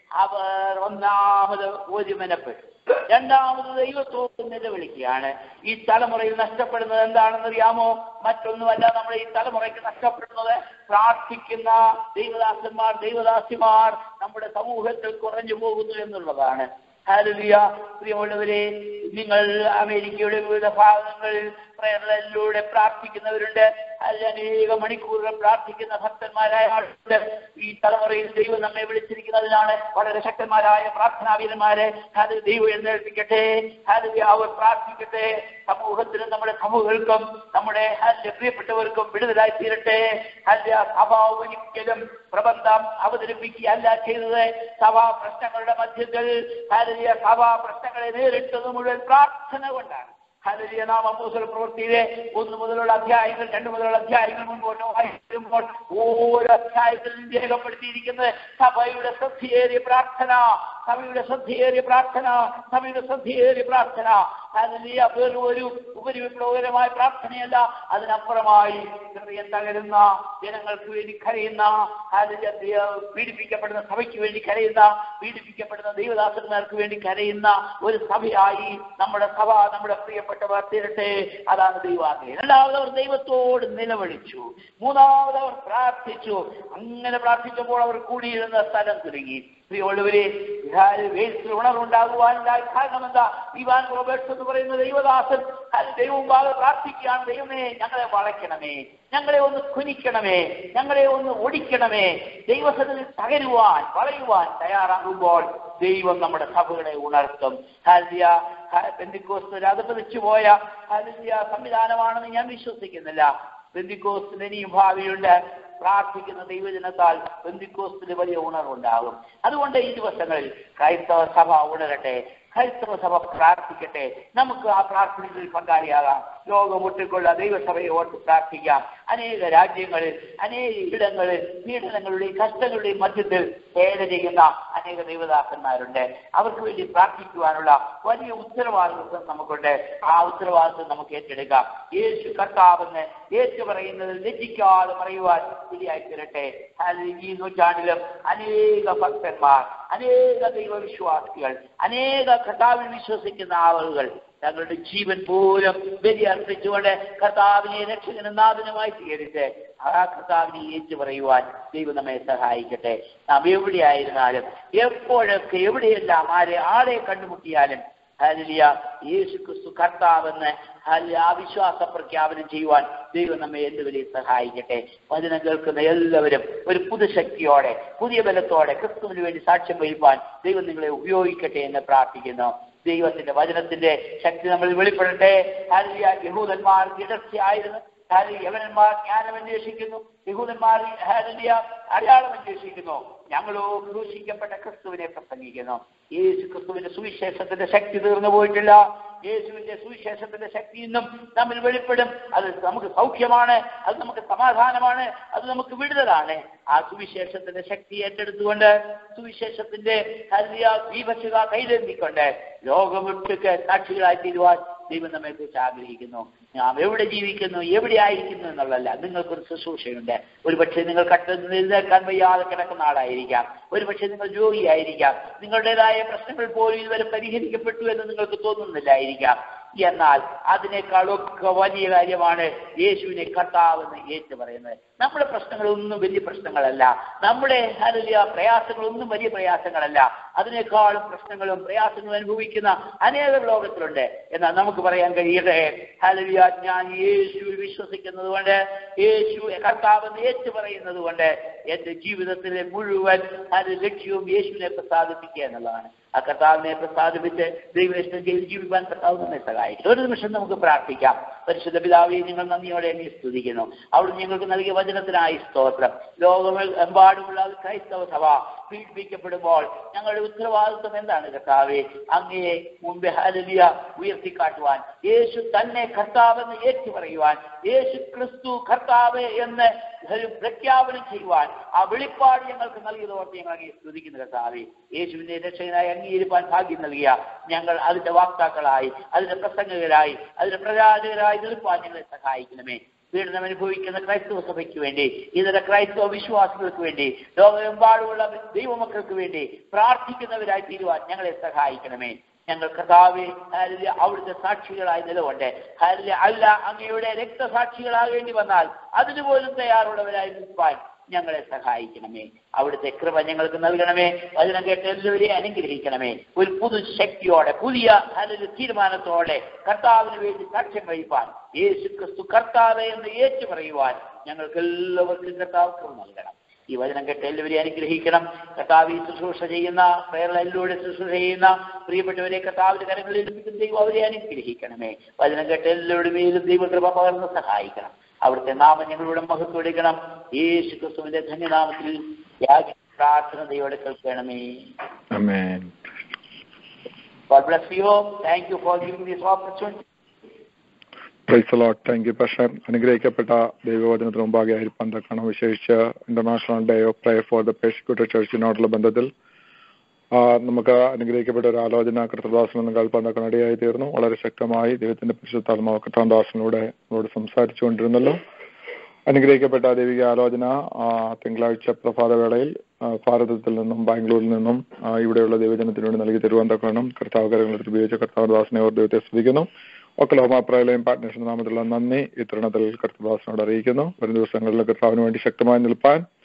D: അവർ ഒന്നാമത് ഒരുമനപ്പെട്ടു രണ്ടാമത് ദൈവത്തോട് നിലവിളിക്കുകയാണ് ഈ തലമുറയിൽ നഷ്ടപ്പെടുന്നത് എന്താണെന്ന് അറിയാമോ മറ്റൊന്നുമല്ല നമ്മുടെ ഈ തലമുറയ്ക്ക് നഷ്ടപ്പെടുന്നത് പ്രാർത്ഥിക്കുന്ന ദൈവദാസന്മാർ ദൈവദാസിമാർ നമ്മുടെ സമൂഹത്തിൽ കുറഞ്ഞു പോകുന്നു എന്നുള്ളതാണ് ഹാലലിയ പ്രിയമുള്ളവരെ നിങ്ങൾ അമേരിക്കയുടെ വിവിധ ഭാഗങ്ങളിൽ പ്രേരണയിലൂടെ പ്രാർത്ഥിക്കുന്നവരുണ്ട് അതിൽ അനേക മണിക്കൂറുകൾ പ്രാർത്ഥിക്കുന്ന ഭക്തന്മാരായ ആളുണ്ട് ഈ തലമുറയിൽ ദൈവം നമ്മെ വിളിച്ചിരിക്കുന്നതിനാണ് വളരെ ശക്തന്മാരായ പ്രാർത്ഥനാവീരന്മാരെ അത് ദൈവം എഴുന്നേൽപ്പിക്കട്ടെ അത് അവർ പ്രാർത്ഥിക്കട്ടെ സമൂഹത്തിനും നമ്മുടെ സമൂഹങ്ങൾക്കും നമ്മുടെ അതിന്റെ പ്രിയപ്പെട്ടവർക്കും വിടുതലായി തീരട്ടെ അതിന്റെ സഭ ഒരിക്കലും പ്രബന്ധം അവതരിപ്പിക്കുകയല്ല ചെയ്തത് സഭാ പ്രശ്നങ്ങളുടെ മധ്യത്തിൽ ഹരിയ സഭാ പ്രശ്നങ്ങളെ നേരിട്ടത് മുഴുവൻ പ്രാർത്ഥന കൊണ്ടാണ് ഹരിയ നാം അപ്പോസ്തല പ്രവൃത്തിയിലെ ഒന്ന് മുതലുള്ള അധ്യായങ്ങൾ രണ്ട് മുതലുള്ള അധ്യായങ്ങൾ മുൻപോട്ട് വായിക്കുമ്പോൾ ഓരോ അധ്യായത്തിലും രേഖപ്പെടുത്തിയിരിക്കുന്നത് സഭയുടെ ശ്രദ്ധയേറിയ പ്രാർത്ഥന സഭയുടെ ശ്രദ്ധയേറിയ പ്രാർത്ഥന സഭയുടെ ശ്രദ്ധയേറിയ പ്രാർത്ഥന ഹല്ലേലൂയ വെറും ഒരു ഉപരിവിപ്ലവകരമായ പ്രാർത്ഥനയല്ല അതിനപ്പുറമായി ഹൃദയം തകരുന്ന ജനങ്ങൾക്ക് വേണ്ടി കരയുന്ന ഹല്ലേലൂയ പീഡിപ്പിക്കപ്പെടുന്ന സഭയ്ക്ക് വേണ്ടി കരയുന്ന പീഡിപ്പിക്കപ്പെടുന്ന ദൈവദാസന്മാർക്ക് വേണ്ടി കരയുന്ന ഒരു സഭയായി നമ്മുടെ സഭ നമ്മുടെ പ്രിയപ്പെട്ടവർ തീരട്ടെ അതാണ് ദൈവാഗ്രഹം രണ്ടാമത് അവർ ദൈവത്തോട് നിലവിളിച്ചു മൂന്നാമത് അവർ പ്രാർത്ഥിച്ചു അങ്ങനെ പ്രാർത്ഥിച്ചപ്പോൾ അവർ കൂടിയിരുന്ന സ്ഥലം തുടങ്ങി പ്രിയമുള്ളവരെ വേൽസിൽ ഉണർവുണ്ടാകുവാനുണ്ടായ കാരണം എന്താ ഇവാൻ റോബർട്ട്സ് എന്ന് പറയുന്ന ദൈവദാസൻ അത് ദൈവമുമ്പാകെ പ്രാർത്ഥിക്കുകയാണ് ദൈവമേ ഞങ്ങളെ വളയ്ക്കണമേ ഞങ്ങളെ ഒന്ന് കുനിക്കണമേ ഞങ്ങളെ ഒന്ന് ഒടിക്കണമേ ദൈവസത്തിൽ തകരുവാൻ വളയുവാൻ തയ്യാറാകുമ്പോൾ ദൈവം നമ്മുടെ സഭകളെ ഉണർത്തും ഹാലിയ ബന്ധുക്കോസ് അധപതിച്ചു പോയ ഹാലിയ സംവിധാനമാണെന്ന് ഞാൻ വിശ്വസിക്കുന്നില്ല ബന്ധുക്കോസിന് ഇനിയും ഭാവിയുണ്ട് പ്രാർത്ഥിക്കുന്ന ദൈവജനത്താൽ ബന്ധുക്കോസിന് വലിയ ഉണർവുണ്ടാകും അതുകൊണ്ട് ഈ ദിവസങ്ങളിൽ ക്രൈസ്തവ സഭ ഉണരട്ടെ ക്രൈസ്തവ സഭ പ്രാർത്ഥിക്കട്ടെ നമുക്ക് ആ പ്രാർത്ഥനകളിൽ പങ്കാളിയാകാം ലോകം ഒട്ടിക്കൊള്ള ദൈവസഭയെ ഓർത്ത് പ്രാർത്ഥിക്കാം അനേക രാജ്യങ്ങളിൽ അനേക ഇടങ്ങളിൽ പീഡനങ്ങളുടെയും കഷ്ടങ്ങളുടെയും മധ്യത്തിൽ വേല ചെയ്യുന്ന അനേക ദൈവദാസന്മാരുണ്ട് അവർക്ക് വേണ്ടി പ്രാർത്ഥിക്കുവാനുള്ള വലിയ ഉത്തരവാദിത്വം നമുക്കുണ്ട് ആ ഉത്തരവാദിത്വം നമുക്ക് ഏറ്റെടുക്കാം യേശു കർത്താവെന്ന് ഏറ്റു പറയുന്നത് ലജ്ജിക്കാതെ പറയുവാൻ ശരിയായി തീരട്ടെ ഈ നൂറ്റാണ്ടിലും അനേക ഭക്തന്മാർ അനേക ദൈവവിശ്വാസികൾ അനേക കർത്താവിൽ വിശ്വസിക്കുന്ന ആളുകൾ തങ്ങളുടെ ജീവൻ പോലും ബലിയർപ്പിച്ചുകൊണ്ട് കർത്താവിനെ രക്ഷകനും നാഥനുമായി സ്വീകരിച്ച് ആ കർത്താവിനെ ഏറ്റു പറയുവാൻ ദൈവം നമ്മെ സഹായിക്കട്ടെ നാം എവിടെയായിരുന്നാലും എപ്പോഴൊക്കെ എവിടെയെല്ലാം ആരെ ആരെ കണ്ടുമുട്ടിയാലും ഹലിയ യേശു ക്രിസ്തു കർത്താവെന്ന് ഹലിയ ആ വിശ്വാസ പ്രഖ്യാപനം ചെയ്യുവാൻ ദൈവം നമ്മെ എന്തുവരെ സഹായിക്കട്ടെ വചനം കേൾക്കുന്ന എല്ലാവരും ഒരു പുതുശക്തിയോടെ പുതിയ ബലത്തോടെ ക്രിസ്തുവിന് വേണ്ടി സാക്ഷ്യം വഹിപ്പാൻ ദൈവം നിങ്ങളെ ഉപയോഗിക്കട്ടെ എന്ന് പ്രാർത്ഥിക്കുന്നു ദൈവത്തിന്റെ വചനത്തിന്റെ ശക്തി നമ്മൾ വെളിപ്പെടട്ടെ ഹലിയ യഹൂദന്മാർ ഇടർച്ചയായിരുന്നു ഹാലി യവനന്മാർ ജ്ഞാനം അന്വേഷിക്കുന്നു യഹൂദന്മാർ ഹാലിയ അടയാളം അന്വേഷിക്കുന്നു ഞങ്ങളോ ക്രൂശിക്കപ്പെട്ട ക്രിസ്തുവിനെ പ്രസംഗിക്കുന്നു യേശു ക്രിസ്തുവിന്റെ സുവിശേഷത്തിന്റെ ശക്തി തീർന്നു പോയിട്ടില്ല യേശുവിന്റെ സുവിശേഷത്തിന്റെ ശക്തി ഇന്നും നമ്മിൽ വെളിപ്പെടും അത് നമുക്ക് സൗഖ്യമാണ് അത് നമുക്ക് സമാധാനമാണ് അത് നമുക്ക് വിടുതലാണ് ആ സുവിശേഷത്തിന്റെ ശക്തി ഏറ്റെടുത്തുകൊണ്ട് സുവിശേഷത്തിന്റെ ഹരിയ ദീപശിക കൈലേന്തിക്കൊണ്ട് ലോകവിട്ടുക്ക് സാക്ഷികളായി തീരുവാൻ ദൈവം നമ്മെ കുറിച്ച് ആഗ്രഹിക്കുന്നു നാം എവിടെ ജീവിക്കുന്നു എവിടെ ആയിരിക്കുന്നു എന്നുള്ളതല്ല നിങ്ങൾക്കൊരു ശുശ്രൂഷയുണ്ട് ഒരുപക്ഷെ നിങ്ങൾ കട്ടത്തിൽ എഴുന്നേൽക്കാൻ വയ്യാതെ കിടക്കുന്ന ആളായിരിക്കാം ഒരുപക്ഷെ നിങ്ങൾ രോഗിയായിരിക്കാം നിങ്ങളുടേതായ പ്രശ്നങ്ങൾ പോലും ഇതുവരെ പരിഹരിക്കപ്പെട്ടു എന്ന് നിങ്ങൾക്ക് തോന്നുന്നില്ലായിരിക്കാം എന്നാൽ അതിനേക്കാളൊക്കെ വലിയ കാര്യമാണ് യേശുവിനെ കർത്താവെന്ന് ഏറ്റു പറയുന്നത് നമ്മുടെ പ്രശ്നങ്ങളൊന്നും വലിയ പ്രശ്നങ്ങളല്ല നമ്മുടെ ഹലിയ പ്രയാസങ്ങളൊന്നും വലിയ പ്രയാസങ്ങളല്ല അതിനേക്കാളും പ്രശ്നങ്ങളും പ്രയാസങ്ങളും അനുഭവിക്കുന്ന അനേകം ലോകത്തിലുണ്ട് എന്നാൽ നമുക്ക് പറയാൻ കഴിയട്ടെ ഹലിയ ഞാൻ യേശുവിൽ വിശ്വസിക്കുന്നത് കൊണ്ട് യേശു കർത്താവെന്ന് ഏറ്റു പറയുന്നത് കൊണ്ട് എന്റെ ജീവിതത്തിലെ മുഴുവൻ അത് ലക്ഷ്യവും യേശുവിനെ പ്രസാദിപ്പിക്കുക എന്നുള്ളതാണ് ആ കർത്താവിനെ പ്രസാദിപ്പിച്ച് ദൈവവേഷണം ചെയ്ത് ജീവിക്കാൻ കർത്താവ് നമ്മെ സഹായിക്കും ഒരു നിമിഷം നമുക്ക് പ്രാർത്ഥിക്കാം പരിശുദ്ധ പിതാവെ നിങ്ങൾ നന്ദിയോടെ എന്നെ സ്തുതിക്കുന്നു അവിടെ ഞങ്ങൾക്ക് നൽകിയ വചനത്തിനായി സ്തോത്രം ലോകമെമ്പാടുമുള്ള ക്രൈസ്തവ സഭ പീഡിപ്പിക്കപ്പെടുമ്പോൾ ഞങ്ങളുടെ ഉത്തരവാദിത്വം എന്താണ് കർത്താവെ അങ്ങയെ മുമ്പേ ഹലിയ ഉയർത്തിക്കാട്ടുവാൻ യേശു തന്നെ കർത്താവെന്ന് ഏറ്റു പറയുവാൻ യേശു ക്രിസ്തു കർത്താവ് എന്ന് ഒരു പ്രഖ്യാപനം ചെയ്യുവാൻ ആ വെളിപ്പാട് ഞങ്ങൾക്ക് നൽകിയതോർത്ത് ഞങ്ങൾ അങ്ങേ സ്തുതിക്കുന്ന കർത്താവെ യേശുവിന്റെ രക്ഷകനായി അംഗീകരിപ്പാൻ ഭാഗ്യം നൽകിയ ഞങ്ങൾ അതിന്റെ വാക്താക്കളായി അതിന്റെ പ്രസംഗകരായി അതിന്റെ പ്രചാരകരായി നിൽപ്പാൻ ഞങ്ങളെ സഹായിക്കണമേ പീഡനം അനുഭവിക്കുന്ന ക്രൈസ്തവ സഭയ്ക്ക് വേണ്ടി ഇതര ക്രൈസ്തവ വിശ്വാസികൾക്ക് വേണ്ടി ലോകമെമ്പാടുമുള്ള ദൈവമക്കൾക്ക് വേണ്ടി പ്രാർത്ഥിക്കുന്നവരായി തീരുവാൻ ഞങ്ങളെ സഹായിക്കണമേ ഞങ്ങൾ കർത്താവെ ഹല്ലേലൂയ, അവിടുത്തെ സാക്ഷികളായി നിലകൊണ്ട് ഹല്ലേലൂയ, അല്ല അങ്ങയുടെ രക്തസാക്ഷികളാകേണ്ടി വന്നാൽ അതിനുപോലും തയ്യാറുള്ളവരായി നിൽപ്പാൻ ഞങ്ങളെ സഹായിക്കണമേ അവിടുത്തെ കൃപ ഞങ്ങൾക്ക് നൽകണമേ വചനം കേട്ട് എല്ലാവരെയും അനുഗ്രഹിക്കണമേ ഒരു പുതു ശക്തിയോടെ പുതിയ ഹല്ലേലൂയ, തീരുമാനത്തോടെ കർത്താവിന് വേണ്ടി സാക്ഷ്യം വഹിപ്പാൻ യേശു ക്രിസ്തു കർത്താവെ എന്ന് ഏറ്റു പറയുവാൻ ഞങ്ങൾക്ക് എല്ലാവർക്കും കർത്താവ് കൃപ നൽകണം ഈ വചനം കേട്ട് എല്ലാവരെയും അനുഗ്രഹിക്കണം കർത്താവ് ഈ ശുശ്രൂഷ ചെയ്യുന്ന പ്രേരണയിലൂടെ ശുശ്രൂഷ ചെയ്യുന്ന പ്രിയപ്പെട്ടവരെ കർത്താവിന്റെ കരങ്ങളിൽ ലഭിക്കുന്ന ദൈവം അവരെ അനുഗ്രഹിക്കണമേ വചനം കേട്ട് എല്ലാവരുടെ മേലും ദൈവകൃപ പകർന്ന് സഹായിക്കണം അവിടുത്തെ നാമം ഞങ്ങളുടെ മഹത്വടിക്കണം യേശു ക്രിസ്തുവിന്റെ ധന്യനാമത്തിൽ യാഗ പ്രാർത്ഥന ദൈവോടെ കേൾക്കണമേ
A: Amen.
D: God bless you. Thank you for giving this opportunity.
A: Praise Lord thank you പക്ഷേ അനുഗ്രഹിക്കപ്പെട്ട ദൈവവചനത്തിന് മുമ്പാകെ ആയിരിക്കാൻ തക്കണം വിശേഷിച്ച് international day of prayer for the persecuted ചർച്ചിനോടുള്ള ബന്ധത്തിൽ ആ, നമുക്ക് അനുഗ്രഹിക്കപ്പെട്ട ഒരു ആലോചന കൃത്യദാസൻ നിന്ന് കേൾപ്പാൻ തക്കണം ഇടയായി തീർന്നു വളരെ ശക്തമായി ദൈവത്തിന്റെ പരിശുദ്ധാത്മാവ് കൃത്യദാസനിലൂടെ നമ്മളോട് സംസാരിച്ചുകൊണ്ടിരുന്നല്ലോ അനുഗ്രഹിക്കപ്പെട്ട ദൈവിക ആലോചന ആ, തിങ്കളാഴ്ച പ്രഭാതവേളയിൽ ആ, ഭാരതത്തിൽ നിന്നും ബാംഗ്ലൂരിൽ നിന്നും ആ, ഇവിടെയുള്ള ദൈവജനത്തിന് വേണ്ടി നൽകി തരുവാൻ തക്കണം കർത്താവ് കരങ്ങളെടുത്ത് ഉപയോഗിച്ച കർത്താവദാസനെ ഓർ ദൈവത്തെ സ്തുതിക്കുന്നു ഒക്കലോമ പ്രളയം പാർട്ട്നേഴ്സിന്റെ നാമത്തിലുള്ള നന്ദി ഈ തരുണത്തിൽ കർത്തദാസനോട് അറിയിക്കുന്നു വരും ദിവസങ്ങളിൽ കർത്താവിന് വേണ്ടി ശക്തമായി നിൽപ്പാൻ